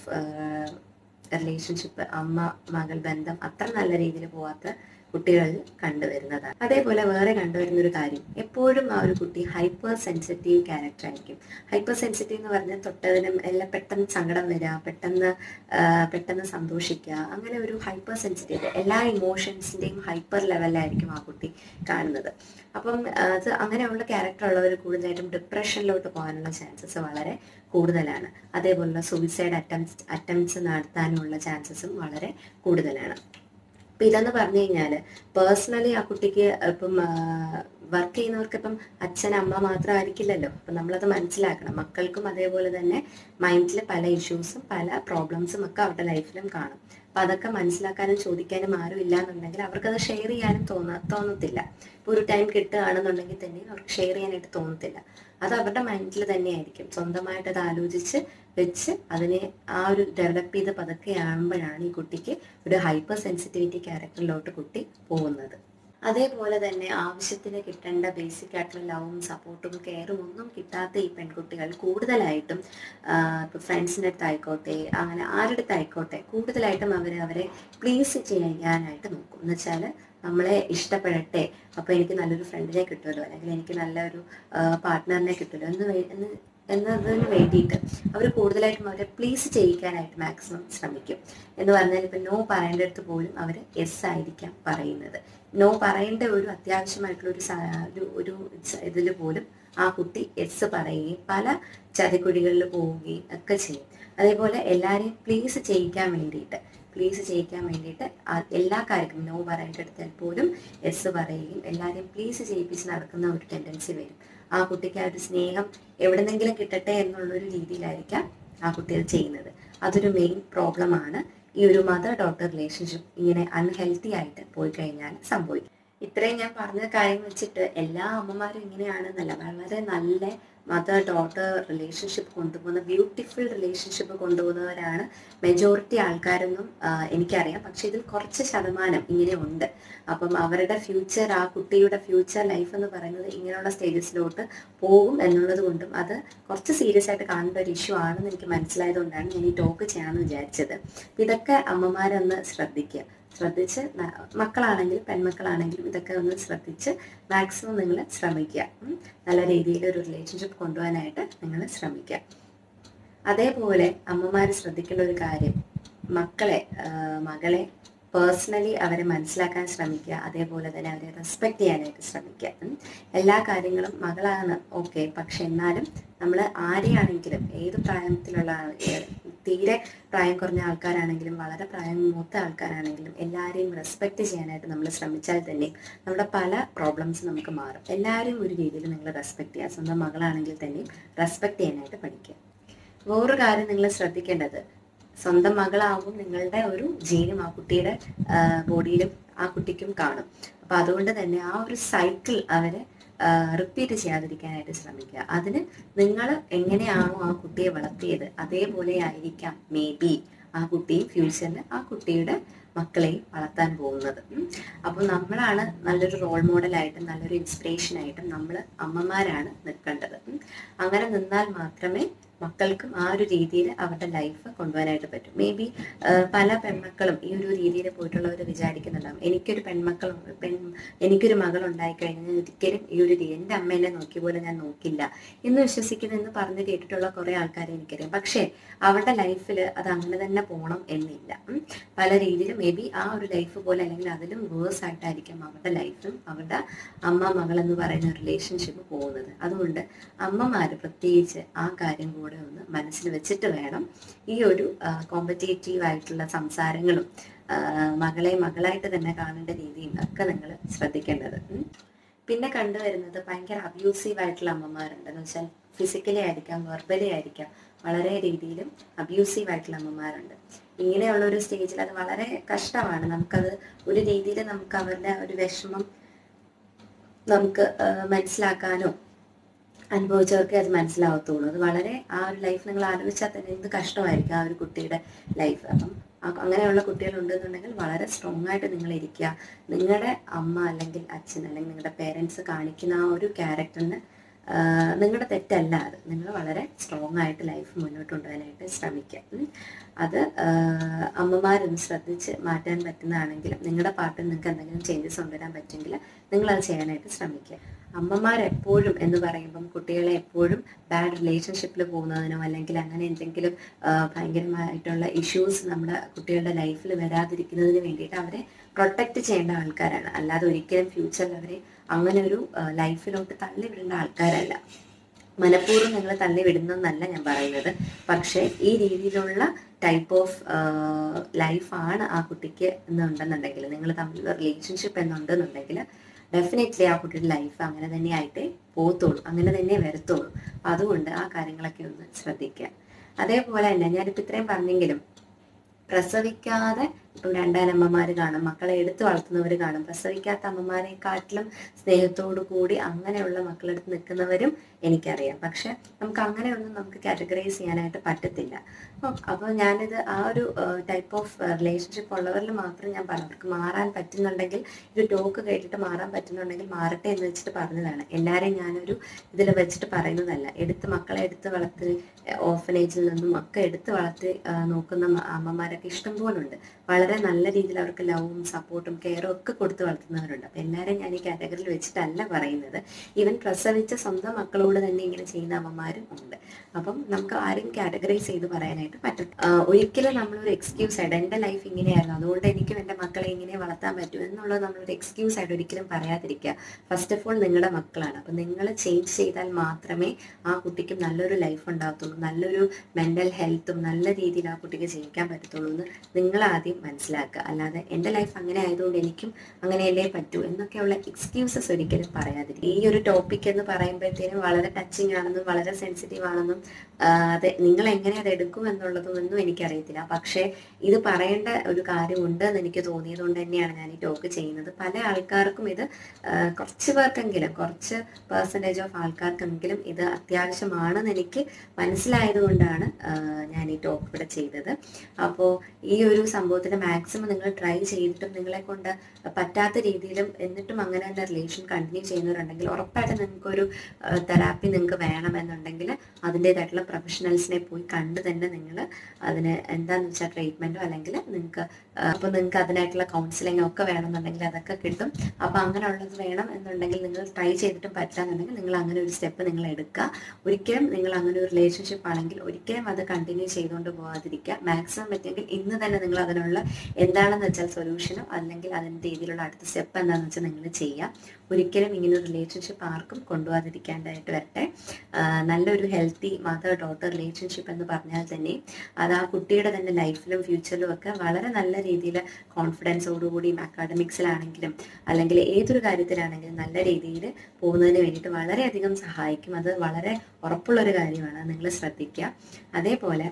Speaker 1: റിലേഷൻഷിപ്പ് അമ്മ മകൾ ബന്ധം അത്ര നല്ല രീതിയിൽ പോവാത്ത കുട്ടികളിൽ കണ്ടുവരുന്നതാണ് അതേപോലെ വേറെ കണ്ടുവരുന്ന ഒരു കാര്യം എപ്പോഴും ആ ഒരു കുട്ടി ഹൈപ്പർ സെൻസിറ്റീവ് ക്യാരക്ടർ ആയിരിക്കും ഹൈപ്പർ സെൻസിറ്റീവ് എന്ന് പറഞ്ഞാൽ തൊട്ടതിനും എല്ലാം പെട്ടെന്ന് സങ്കടം വരിക പെട്ടെന്ന് ആ, പെട്ടെന്ന് സന്തോഷിക്കുക അങ്ങനെ ഒരു ഹൈപ്പർ സെൻസിറ്റീവ് എല്ലാ ഇമോഷൻസിന്റെയും ഹൈപ്പർ ലെവലിലായിരിക്കും ആ കുട്ടി കാണുന്നത് അപ്പം അത് അങ്ങനെയുള്ള ക്യാരക്ടർ ഉള്ളവർ കൂടുതലായിട്ടും ഡിപ്രഷനിലോട്ട് പോകാനുള്ള ചാൻസസ് വളരെ കൂടുതലാണ് അതേപോലുള്ള സൂയിസൈഡ് അറ്റംപ്റ്റ് അറ്റംപ്റ്റ്സ് നടത്താനുള്ള ചാൻസസും വളരെ കൂടുതലാണ് അപ്പൊ ഇതെന്ന് പറഞ്ഞു കഴിഞ്ഞാല് പേഴ്സണലി ആ കുട്ടിക്ക് ഇപ്പം വർക്ക് ചെയ്യുന്നവർക്ക് ഇപ്പം അച്ഛൻ അമ്മ മാത്രമായിരിക്കില്ലല്ലോ അപ്പൊ നമ്മളത് മനസ്സിലാക്കണം മക്കൾക്കും അതേപോലെ തന്നെ മൈൻഡിൽ പല ഇഷ്യൂസും പല പ്രോബ്ലംസും ഒക്കെ അവരുടെ ലൈഫിലും കാണും അപ്പൊ അതൊക്കെ മനസ്സിലാക്കാനും ചോദിക്കാനും ആരും ഇല്ല എന്നുണ്ടെങ്കിൽ അവർക്കത് ഷെയർ ചെയ്യാനും തോന്ന തോന്നത്തില്ല ഇപ്പൊ ഒരു ടൈം കിട്ടുകയാണെന്നുണ്ടെങ്കിൽ തന്നെ അവർക്ക് ഷെയർ ചെയ്യാനായിട്ട് തോന്നത്തില്ല അത് അവരുടെ മൈൻഡിൽ തന്നെയായിരിക്കും സ്വന്തമായിട്ട് അത് ആലോചിച്ച് വെച്ച് അതിനെ ആ ഒരു ഡെവലപ്പ് ചെയ്ത് പതുക്കെയാകുമ്പോഴാണ് ഈ കുട്ടിക്ക് ഒരു ഹൈപ്പർ സെൻസിറ്റിവിറ്റി ക്യാരക്ടറിലോട്ട് കുട്ടി പോകുന്നത് അതേപോലെ തന്നെ ആവശ്യത്തിന് കിട്ടേണ്ട ബേസിക് ആയിട്ടുള്ള ലവും സപ്പോർട്ടും കെയറും ഒന്നും കിട്ടാത്ത ഈ പെൺകുട്ടികൾ കൂടുതലായിട്ടും ഇപ്പോൾ ഫ്രണ്ട്സിൻ്റെ അടുത്തായിക്കോട്ടെ അങ്ങനെ ആരുടെ അടുത്തായിക്കോട്ടെ കൂടുതലായിട്ടും അവർ അവരെ പ്ലീസ് ചെയ്യാനായിട്ട് നോക്കും എന്ന് വെച്ചാൽ നമ്മളെ ഇഷ്ടപ്പെടട്ടെ അപ്പോൾ എനിക്ക് നല്ലൊരു ഫ്രണ്ടിനെ കിട്ടുമല്ലോ അല്ലെങ്കിൽ എനിക്ക് നല്ലൊരു പാർട്ട്ണറിനെ കിട്ടുമല്ലോ എന്ന് വേ- എന്ന് എന്നതിന് വേണ്ടിയിട്ട് അവർ കൂടുതലായിട്ടും അവരെ പ്ലീസ് ചെയ്യിക്കാനായിട്ട് മാക്സിമം ശ്രമിക്കും എന്ന് പറഞ്ഞാൽ ഇപ്പം നോ പറയേണ്ടടുത്ത് പോലും അവർ എസ് ആയിരിക്കാം പറയുന്നത് നോ പറയേണ്ട ഒരു അത്യാവശ്യമായിട്ടുള്ള ഒരു സ- ഒരു ഒരു ഇതിൽ പോലും ആ കുട്ടി എസ് പറയുകയും പല ചതിക്കുഴികളിൽ പോവുകയും ഒക്കെ ചെയ്യും അതേപോലെ എല്ലാവരെയും പ്ലീസ് ചെയ്യിക്കാൻ വേണ്ടിയിട്ട് പ്ലീസ് ചെയ്യിക്കാൻ വേണ്ടിയിട്ട് ആ- എല്ലാ കാര്യത്തിനും നോ പറയേണ്ടടുത്താൽ പോലും എസ് പറയുകയും എല്ലാവരെയും പ്ലീസ് ചെയ്യിപ്പിച്ച് നടക്കുന്ന ഒരു ടെൻഡൻസി വരും ആ കുട്ടിക്ക് ആ ഒരു സ്നേഹം എവിടെന്നെങ്കിലും കിട്ടട്ടെ എന്നുള്ളൊരു രീതിയിലായിരിക്കാം ആ കുട്ടി അത് ചെയ്യുന്നത് അതൊരു മെയിൻ പ്രോബ്ലമാണ് ഈ ഒരു മദർ ഡോട്ടർ റിലേഷൻഷിപ്പ് ഇങ്ങനെ അൺഹെൽത്തി ആയിട്ട് പോയി കഴിഞ്ഞാൽ സംഭവിക്കും ഇത്രയും ഞാൻ പറഞ്ഞ കാര്യം വെച്ചിട്ട് എല്ലാ അമ്മമാരും ഇങ്ങനെയാണെന്നല്ല വളരെ നല്ല മദർ ഡോട്ടർ റിലേഷൻഷിപ്പ് കൊണ്ടുപോകുന്ന ബ്യൂട്ടിഫുൾ റിലേഷൻഷിപ്പ് കൊണ്ടുപോകുന്നവരാണ് മെജോറിറ്റി ആൾക്കാരൊന്നും ആ, എനിക്കറിയാം പക്ഷെ ഇതിൽ കുറച്ച് ശതമാനം ഇങ്ങനെ ഉണ്ട് അപ്പം അവരുടെ ഫ്യൂച്ചർ ആ കുട്ടിയുടെ ഫ്യൂച്ചർ ലൈഫ് എന്ന് പറയുന്നത് ഇങ്ങനെയുള്ള സ്റ്റേജസിലോട്ട് പോകും എന്നുള്ളത് കൊണ്ടും അത് കുറച്ച് സീരിയസ് ആയിട്ട് കാണേണ്ട ഒരു ഇഷ്യൂ ആണെന്ന് എനിക്ക് മനസ്സിലായതുകൊണ്ടാണ് ഞാൻ ഈ ടോക്ക് ചെയ്യാമെന്ന് വിചാരിച്ചത് ഇതൊക്കെ അമ്മമാരൊന്ന് ശ്രദ്ധിക്കുക ശ്രദ്ധിച്ച് ന- മക്കളാണെങ്കിലും പെൺമക്കളാണെങ്കിലും ഇതൊക്കെ ഒന്ന് ശ്രദ്ധിച്ച് മാക്സിമം നിങ്ങൾ ശ്രമിക്കുക ഉം. നല്ല രീതിയിൽ ഒരു റിലേഷൻഷിപ്പ് കൊണ്ടുപോകാനായിട്ട് നിങ്ങൾ ശ്രമിക്കുക അതേപോലെ അമ്മമാർ ശ്രദ്ധിക്കേണ്ട ഒരു കാര്യം മക്കളെ ആ, മകളെ പേഴ്സണലി അവരെ മനസ്സിലാക്കാൻ ശ്രമിക്കുക അതേപോലെ തന്നെ അവരെ റെസ്പെക്ട് ചെയ്യാനായിട്ട് ശ്രമിക്കുക ഉം. എല്ലാ കാര്യങ്ങളും മകളാണ് ഓക്കെ പക്ഷെ എന്നാലും നമ്മൾ ആരെയാണെങ്കിലും ഏത് പ്രായത്തിലുള്ള ആൾ- ഏ- തീരെ പ്രായം കുറഞ്ഞ ആൾക്കാരാണെങ്കിലും വളരെ പ്രായം മൂത്ത ആൾക്കാരാണെങ്കിലും എല്ലാവരെയും റെസ്പെക്ട് ചെയ്യാനായിട്ട് നമ്മൾ ശ്രമിച്ചാൽ തന്നെ നമ്മുടെ പല പ്രോബ്ലംസ് നമുക്ക് മാറും എല്ലാവരെയും ഒരു രീതിയിൽ നിങ്ങൾ റെസ്പെക്ട് ചെയ്യുക സ്വന്തം മകളാണെങ്കിൽ തന്നെയും റെസ്പെക്ട് ചെയ്യാനായിട്ട് പഠിക്കുക വേറൊരു കാര്യം നിങ്ങൾ ശ്രദ്ധിക്കേണ്ടത് സ്വന്തം മകളാവും നിങ്ങളുടെ ഒരു ജീനും ആ കുട്ടിയുടെ ബോഡിയിലും ആ കുട്ടിക്കും കാണും അപ്പൊ അതുകൊണ്ട് തന്നെ ആ ഒരു സൈക്കിൾ അവരെ റിപ്പീറ്റ് ചെയ്യാതിരിക്കാനായിട്ട് ശ്രമിക്കുക അതിന് നിങ്ങൾ എങ്ങനെയാണോ ആ കുട്ടിയെ വളർത്തിയത് അതേപോലെ ആയിരിക്കാം മേ ബി ആ കുട്ടിയും ഫ്യൂച്ചറിൽ ആ കുട്ടിയുടെ മക്കളെയും വളർത്താൻ പോകുന്നത് ഉം. അപ്പോൾ നമ്മളാണ് നല്ലൊരു റോൾ മോഡലായിട്ടും നല്ലൊരു ഇൻസ്പിറേഷൻ ആയിട്ടും നമ്മൾ അമ്മമാരാണ് നിൽക്കേണ്ടത് ഉം. അങ്ങനെ നിന്നാൽ മാത്രമേ മക്കൾക്കും ആ ഒരു രീതിയിൽ അവരുടെ ലൈഫ് കൊണ്ടുപോകാനായിട്ട് പറ്റും മേ ബി പല പെൺമക്കളും ഈ ഒരു രീതിയിൽ പോയിട്ടുള്ളവർ വിചാരിക്കുന്നുണ്ടാവും എനിക്കൊരു പെൺമക്കൾ പെൺ എനിക്കൊരു മകൾ ഉണ്ടായി കഴിഞ്ഞാൽ ഒരിക്കലും ഈ ഒരു രീതി എൻ്റെ അമ്മേനെ നോക്കിയ പോലെ ഞാൻ നോക്കില്ല എന്ന് വിശ്വസിക്കുന്നെന്ന് പറഞ്ഞ് കേട്ടിട്ടുള്ള കുറെ ആൾക്കാരെ എനിക്കറിയാം പക്ഷേ അവരുടെ ലൈഫിൽ അത് അങ്ങനെ തന്നെ പോകണം എന്നില്ല ഉം. പല രീതിയിലും മേ ബി ആ ഒരു ലൈഫ് പോലെ അല്ലെങ്കിൽ അതിലും വേഴ്സ് ആയിട്ടായിരിക്കും അവരുടെ ലൈഫും അവരുടെ അമ്മ മകൾ എന്ന് പറയുന്ന റിലേഷൻഷിപ്പ് പോകുന്നത് അതുകൊണ്ട് അമ്മമാര് പ്രത്യേകിച്ച് ആ കാര്യം കൂടെ ഒന്ന് മനസ്സിൽ വെച്ചിട്ട് വേണം ഈ ഒരു കോമ്പറ്റേറ്റീവ് ആയിട്ടുള്ള സംസാരങ്ങളും ആ, മകളെ മകളായിട്ട് തന്നെ കാണേണ്ട രീതിയും ഒക്കെ നിങ്ങൾ ശ്രദ്ധിക്കേണ്ടത് ഉം. പിന്നെ കണ്ടുവരുന്നത് ഭയങ്കര അബ്യൂസീവ് ആയിട്ടുള്ള അമ്മമാരുണ്ട് എന്ന് വെച്ചാൽ ഫിസിക്കലി ആയിരിക്കാം വെർബലി ആയിരിക്കാം വളരെ രീതിയിലും അബ്യൂസീവ് ആയിട്ടുള്ള അമ്മമാരുണ്ട് ഇങ്ങനെയുള്ള ഒരു സ്റ്റേജിൽ അത് വളരെ കഷ്ടമാണ് നമുക്കത് ഒരു രീതിയിൽ നമുക്ക് അവരുടെ ആ ഒരു വിഷമം നമുക്ക് ആ, മനസ്സിലാക്കാനോ അനുഭവിച്ചവർക്കേ അത് മനസ്സിലാവത്തുള്ളൂ അത് വളരെ ആ ഒരു ലൈഫ് നിങ്ങൾ ആലോചിച്ചാൽ തന്നെ എന്ത് കഷ്ടമായിരിക്കും ആ ഒരു കുട്ടിയുടെ ലൈഫ് അപ്പം അ- അങ്ങനെയുള്ള കുട്ടികൾ ഉണ്ടെന്നുണ്ടെങ്കിൽ വളരെ സ്ട്രോങ് ആയിട്ട് നിങ്ങൾ ഇരിക്കുക നിങ്ങളുടെ അമ്മ അല്ലെങ്കിൽ അച്ഛൻ അല്ലെങ്കിൽ നിങ്ങളുടെ പേരൻസ് കാണിക്കുന്ന ആ ഒരു ക്യാരക്ടറിന് നിങ്ങളുടെ തെറ്റല്ല അത് നിങ്ങൾ വളരെ സ്ട്രോങ് ആയിട്ട് ലൈഫ് മുന്നോട്ട് കൊണ്ടുപോകാനായിട്ട് ശ്രമിക്കുക ഉം. അത് ആ, അമ്മമാരൊന്ന് ശ്രദ്ധിച്ച് മാറ്റാൻ പറ്റുന്നതാണെങ്കിലും നിങ്ങളുടെ പാർട്ടിൽ നിങ്ങൾക്ക് എന്തെങ്കിലും ചേഞ്ചസ് കൊണ്ടുവരാൻ പറ്റുമെങ്കിൽ നിങ്ങൾ അത് ചെയ്യാനായിട്ട് ശ്രമിക്കുക അമ്മമാരെപ്പോഴും എന്ന് പറയുമ്പം കുട്ടികളെ എപ്പോഴും ബാഡ് റിലേഷൻഷിപ്പിൽ പോകുന്നതിനോ അല്ലെങ്കിൽ അങ്ങനെ എന്തെങ്കിലും ആ, ഭയങ്കരമായിട്ടുള്ള ഇഷ്യൂസ് നമ്മുടെ കുട്ടികളുടെ ലൈഫിൽ വരാതിരിക്കുന്നതിന് വേണ്ടിയിട്ട് അവരെ പ്രൊട്ടക്റ്റ് ചെയ്യേണ്ട ആൾക്കാരാണ് അല്ലാതെ ഒരിക്കലും ഫ്യൂച്ചറിൽ അവരെ അങ്ങനെ ഒരു ലൈഫിലോട്ട് തള്ളി വിടേണ്ട ആൾക്കാരല്ല മനഃപൂർവ്വം നിങ്ങൾ തള്ളി വിടുന്നെന്നല്ല ഞാൻ പറയുന്നത് പക്ഷേ ഈ രീതിയിലുള്ള ടൈപ്പ് ഓഫ് ലൈഫാണ് ആ കുട്ടിക്ക് എന്നുണ്ടെന്നുണ്ടെങ്കിൽ നിങ്ങൾ തമ്മിലുള്ള റിലേഷൻഷിപ്പ് എന്നുണ്ടെന്നുണ്ടെങ്കിൽ ഡെഫിനറ്റ്ലി ആ കുട്ടിയുടെ ലൈഫ് അങ്ങനെ തന്നെ ആയിട്ടേ പോകത്തുള്ളൂ അങ്ങനെ തന്നെ വരത്തുള്ളൂ അപ്പൊ അതുകൊണ്ട് ആ കാര്യങ്ങളൊക്കെ ഒന്ന് ശ്രദ്ധിക്കുക അതേപോലെ തന്നെ ഞാനിപ്പോൾ ഇത്രയും പറഞ്ഞെങ്കിലും പ്രസവിക്കാതെ ഇപ്പം രണ്ടാനമ്മമാര് കാണും മക്കളെ എടുത്തു വളർത്തുന്നവർ കാണും പ്രസവിക്കാത്ത അമ്മമാരെക്കാട്ടിലും സ്നേഹത്തോടു കൂടി അങ്ങനെയുള്ള മക്കളെടുത്ത് നിൽക്കുന്നവരും എനിക്കറിയാം പക്ഷെ നമുക്ക് അങ്ങനെയൊന്നും നമുക്ക് കാറ്റഗറൈസ് ചെയ്യാനായിട്ട് പറ്റത്തില്ല അപ്പം അപ്പോൾ ഞാനിത് ആ ഒരു ടൈപ്പ് ഓഫ് റിലേഷൻഷിപ്പ് ഉള്ളവരിൽ മാത്രം ഞാൻ പറഞ്ഞു അവർക്ക് മാറാൻ പറ്റുന്നുണ്ടെങ്കിൽ ഒരു ടോക്ക് കേട്ടിട്ട് മാറാൻ പറ്റുന്നുണ്ടെങ്കിൽ മാറട്ടെ എന്ന് വെച്ചിട്ട് പറഞ്ഞതാണ് എല്ലാവരെയും ഞാനൊരു ഇതിൽ വെച്ചിട്ട് പറയുന്നതല്ല എടുത്ത് മക്കളെ എടുത്ത് വളർത്തി ഓർഫനേജിൽ നിന്നും ഒക്കെ എടുത്ത് വളർത്തി ആ, നോക്കുന്ന മ- അമ്മമാരൊക്കെ ഇഷ്ടം പോലുണ്ട് വളരെ നല്ല രീതിയിൽ അവർക്ക് ലവും സപ്പോർട്ടും കെയറും ഒക്കെ കൊടുത്ത് വളർത്തുന്നവരുണ്ട് അപ്പം എല്ലാവരും ഞാൻ ഈ കാറ്റഗറിയിൽ വെച്ചിട്ടല്ല പറയുന്നത് ഈവൻ പ്രസവിച്ച സ്വന്തം മക്കളോട് തന്നെ ഇങ്ങനെ ചെയ്യുന്ന അമ്മമാരും ഉണ്ട് അപ്പം നമുക്ക് ആരും കാറ്റഗറൈസ് ചെയ്ത് പറയാനായിട്ട് പറ്റും ആ, ഒരിക്കലും നമ്മളൊരു എക്സ്ക്യൂസ് ആയിട്ട് എൻ്റെ ലൈഫ് ഇങ്ങനെയായിരുന്നു അതുകൊണ്ട് എനിക്കും എൻ്റെ മക്കളെ ഇങ്ങനെ വളർത്താൻ പറ്റും എന്നുള്ളത് നമ്മളൊരു എക്സ്ക്യൂസ് ആയിട്ട് ഒരിക്കലും പറയാതിരിക്കുക ഫസ്റ്റ് ഓഫ് ഓൾ നിങ്ങളുടെ മക്കളാണ് അപ്പം നിങ്ങൾ ചേഞ്ച് ചെയ്താൽ മാത്രമേ ആ കുട്ടിക്കും നല്ലൊരു ലൈഫ് ഉണ്ടാകത്തുള്ളൂ നല്ലൊരു മെൻ്റൽ ഹെൽത്തും നല്ല രീതിയിൽ ആ കുട്ടിക്ക് ജീവിക്കാൻ പറ്റത്തുള്ളൂ എന്ന് നിങ്ങൾ ആദ്യം മനസ്സിലാക്കുക മനസ്സിലാക്കുക അല്ലാതെ എൻ്റെ ലൈഫ് അങ്ങനെ ആയതുകൊണ്ട് എനിക്കും അങ്ങനെയല്ലേ പറ്റൂ എന്നൊക്കെയുള്ള എക്സ്ക്യൂസസ് ഒരിക്കലും പറയാതിരിക്കും ഈ ഒരു ടോപ്പിക് എന്ന് പറയുമ്പോഴത്തേനും വളരെ ടച്ചിങ് ആണെന്നും വളരെ സെൻസിറ്റീവ് ആണെന്നും ആ, അത് നിങ്ങൾ എങ്ങനെ അത് എടുക്കും എന്നുള്ളതും ഒന്നും എനിക്കറിയത്തില്ല പക്ഷേ ഇത് പറയേണ്ട ഒരു കാര്യമുണ്ട് എന്ന് എനിക്ക് തോന്നിയത് കൊണ്ട് തന്നെയാണ് ഞാൻ ഈ ടോക്ക് ചെയ്യുന്നത് പല ആൾക്കാർക്കും ഇത് ആ, കുറച്ച് പേർക്കെങ്കിലും കുറച്ച് പെർസെൻറ്റേജ് ഓഫ് ആൾക്കാർക്കെങ്കിലും ഇത് അത്യാവശ്യമാണെന്ന് എനിക്ക് മനസ്സിലായത് കൊണ്ടാണ് ആ, ഞാൻ ഈ ടോക്ക് ഇവിടെ ചെയ്തത് അപ്പോൾ ഈ ഒരു സംഭവത്തിന് മാക്സിമം നിങ്ങൾ ട്രൈ ചെയ്തിട്ടും നിങ്ങളെ കൊണ്ട് പറ്റാത്ത രീതിയിലും എന്നിട്ടും അങ്ങനെ തന്നെ റിലേഷൻ കണ്ടിന്യൂ ചെയ്യുന്നവരുണ്ടെങ്കിൽ ഉറപ്പായിട്ടും നിങ്ങൾക്കൊരു തെറാപ്പി നിങ്ങൾക്ക് വേണമെന്നുണ്ടെങ്കിൽ അതിൻ്റെതായിട്ടുള്ള പ്രൊഫഷണൽസിനെ പോയി കണ്ട് തന്നെ നിങ്ങൾ അതിന് എന്താണെന്ന് വെച്ചാൽ ട്രീറ്റ്മെൻറ്റോ അല്ലെങ്കിൽ നിങ്ങൾക്ക് അപ്പോൾ നിങ്ങൾക്ക് അതിനായിട്ടുള്ള കൗൺസിലിംഗ് ഒക്കെ വേണമെന്നുണ്ടെങ്കിൽ അതൊക്കെ കിട്ടും അപ്പോൾ അങ്ങനെയുള്ളത് വേണം എന്നുണ്ടെങ്കിൽ നിങ്ങൾ ട്രൈ ചെയ്തിട്ടും പറ്റാന്നുണ്ടെങ്കിൽ നിങ്ങൾ അങ്ങനെ ഒരു സ്റ്റെപ്പ് നിങ്ങൾ എടുക്കുക ഒരിക്കലും നിങ്ങൾ അങ്ങനെ ഒരു റിലേഷൻഷിപ്പ് ആണെങ്കിൽ ഒരിക്കലും അത് കണ്ടിന്യൂ ചെയ്തുകൊണ്ട് പോകാതിരിക്കുക മാക്സിമം പറ്റുമെങ്കിൽ ഇന്ന് തന്നെ നിങ്ങൾ അതിനുള്ള എന്താണെന്ന് വെച്ചാൽ സൊല്യൂഷനോ അല്ലെങ്കിൽ അതിൻ്റെ രീതിയിലുള്ള അടുത്ത സ്റ്റെപ്പ് എന്താണെന്ന് വെച്ചാൽ നിങ്ങൾ ചെയ്യുക ഒരിക്കലും ഇങ്ങനെ ഒരു റിലേഷൻഷിപ്പ് ആർക്കും കൊണ്ടുപോകാതിരിക്കാണ്ടായിട്ട് വരട്ടെ ആ, നല്ലൊരു ഹെൽത്തി മദർ ഡോട്ടർ റിലേഷൻഷിപ്പ് എന്ന് പറഞ്ഞാൽ തന്നെ അത് ആ കുട്ടിയുടെ തന്നെ ലൈഫിലും ഫ്യൂച്ചറിലും ഒക്കെ വളരെ നല്ല രീതിയിൽ കോൺഫിഡൻസോടുകൂടിയും അക്കാഡമിക്സിലാണെങ്കിലും അല്ലെങ്കിൽ ഏതൊരു കാര്യത്തിലാണെങ്കിലും നല്ല രീതിയിൽ പോകുന്നതിന് വേണ്ടിയിട്ട് വളരെയധികം സഹായിക്കും അത് വളരെ ഉറപ്പുള്ളൊരു കാര്യമാണ് നിങ്ങൾ ശ്രദ്ധിക്കുക അതേപോലെ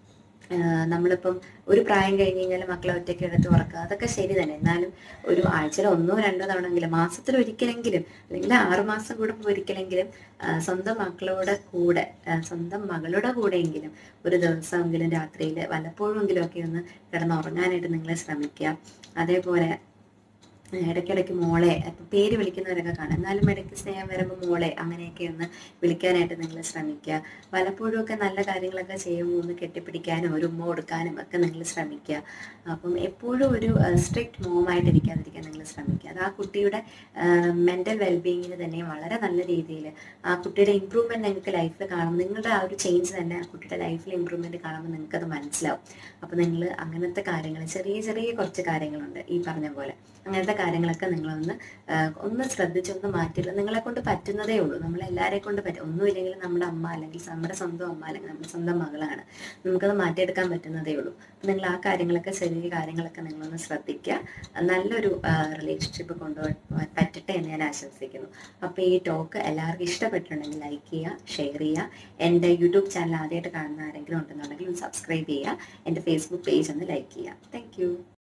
Speaker 1: ആഹ് നമ്മളിപ്പം ഒരു പ്രായം കഴിഞ്ഞ് കഴിഞ്ഞാൽ മക്കളെ ഒറ്റയ്ക്ക് എടുത്ത് ഉറക്കുക അതൊക്കെ ശരി തന്നെ എന്നാലും ഒരു ആഴ്ചയിൽ ഒന്നോ രണ്ടോ തവണയെങ്കിലും മാസത്തിൽ ഒരിക്കലെങ്കിലും അല്ലെങ്കിൽ ആറുമാസം കൂടുമ്പോൾ ഒരിക്കലെങ്കിലും ആഹ് സ്വന്തം മക്കളോട് കൂടെ ആഹ് സ്വന്തം മകളുടെ കൂടെയെങ്കിലും ഒരു ദിവസമെങ്കിലും രാത്രിയിൽ വല്ലപ്പോഴുമെങ്കിലും ഒക്കെ ഒന്ന് കിടന്നുറങ്ങാനായിട്ട് നിങ്ങൾ ശ്രമിക്കുക അതേപോലെ ഇടയ്ക്കിടയ്ക്ക് മോളെ ഇപ്പം പേര് വിളിക്കുന്നവരൊക്കെ കാണാം എന്നാലും ഇടയ്ക്ക് സ്നേഹം വരുമ്പോൾ മോളെ അങ്ങനെയൊക്കെ ഒന്ന് വിളിക്കാനായിട്ട് നിങ്ങൾ ശ്രമിക്കുക പലപ്പോഴും ഒക്കെ നല്ല കാര്യങ്ങളൊക്കെ ചെയ്യുമ്പോൾ ഒന്ന് കെട്ടിപ്പിടിക്കാനും ഒരു ഉമ്മ കൊടുക്കാനും ഒക്കെ നിങ്ങൾ ശ്രമിക്കുക അപ്പം എപ്പോഴും ഒരു സ്ട്രിക്റ്റ് മോമായിട്ടിരിക്കാതിരിക്കാൻ നിങ്ങൾ ശ്രമിക്കുക അത് ആ കുട്ടിയുടെ മെൻ്റൽ വെൽബീയിങ്ങിന് തന്നെ വളരെ നല്ല രീതിയിൽ ആ കുട്ടിയുടെ ഇമ്പ്രൂവ്മെൻറ്റ് നിങ്ങൾക്ക് ലൈഫിൽ കാണും നിങ്ങളുടെ ആ ഒരു ചേഞ്ച് തന്നെ ആ കുട്ടിയുടെ ലൈഫിൽ ഇമ്പ്രൂവ്മെൻറ്റ് കാണുമ്പോൾ നിങ്ങൾക്കത് മനസ്സിലാവും അപ്പോൾ നിങ്ങൾ അങ്ങനത്തെ കാര്യങ്ങൾ ചെറിയ ചെറിയ കുറച്ച് കാര്യങ്ങളുണ്ട് ഈ പറഞ്ഞ പോലെ അങ്ങനത്തെ കാര്യങ്ങളൊക്കെ നിങ്ങളൊന്ന് ആ, ഒന്ന് ശ്രദ്ധിച്ചൊന്ന് മാറ്റില്ല നിങ്ങളെ കൊണ്ട് പറ്റുന്നതേ ഉള്ളൂ നമ്മളെല്ലാരെ കൊണ്ട് പറ്റും ഒന്നുമില്ലെങ്കിൽ നമ്മുടെ അമ്മ അല്ലെങ്കിൽ നമ്മുടെ സ്വന്തം അമ്മ അല്ലെങ്കിൽ നമ്മുടെ സ്വന്തം മകളാണ് നമുക്കത് മാറ്റിയെടുക്കാൻ പറ്റുന്നതേ ഉള്ളൂ അപ്പം നിങ്ങൾ ആ കാര്യങ്ങളൊക്കെ ചെറിയ കാര്യങ്ങളൊക്കെ നിങ്ങളൊന്ന് ശ്രദ്ധിക്കുക നല്ലൊരു റിലേഷൻഷിപ്പ് കൊണ്ടുപോകാൻ പറ്റട്ടെ എന്ന് ഞാൻ ആശംസിക്കുന്നു അപ്പോൾ ഈ ടോക്ക് എല്ലാവർക്കും ഇഷ്ടപ്പെട്ടിട്ടുണ്ടെങ്കിൽ ലൈക്ക് ചെയ്യുക ഷെയർ ചെയ്യുക എൻ്റെ യൂട്യൂബ് ചാനൽ ആദ്യമായിട്ട് കാണുന്ന ആരെങ്കിലും ഉണ്ടെന്നുണ്ടെങ്കിൽ ഒന്ന് സബ്സ്ക്രൈബ് ചെയ്യുക എൻ്റെ ഫേസ്ബുക്ക് പേജ് ഒന്ന് ലൈക്ക് ചെയ്യുക താങ്ക്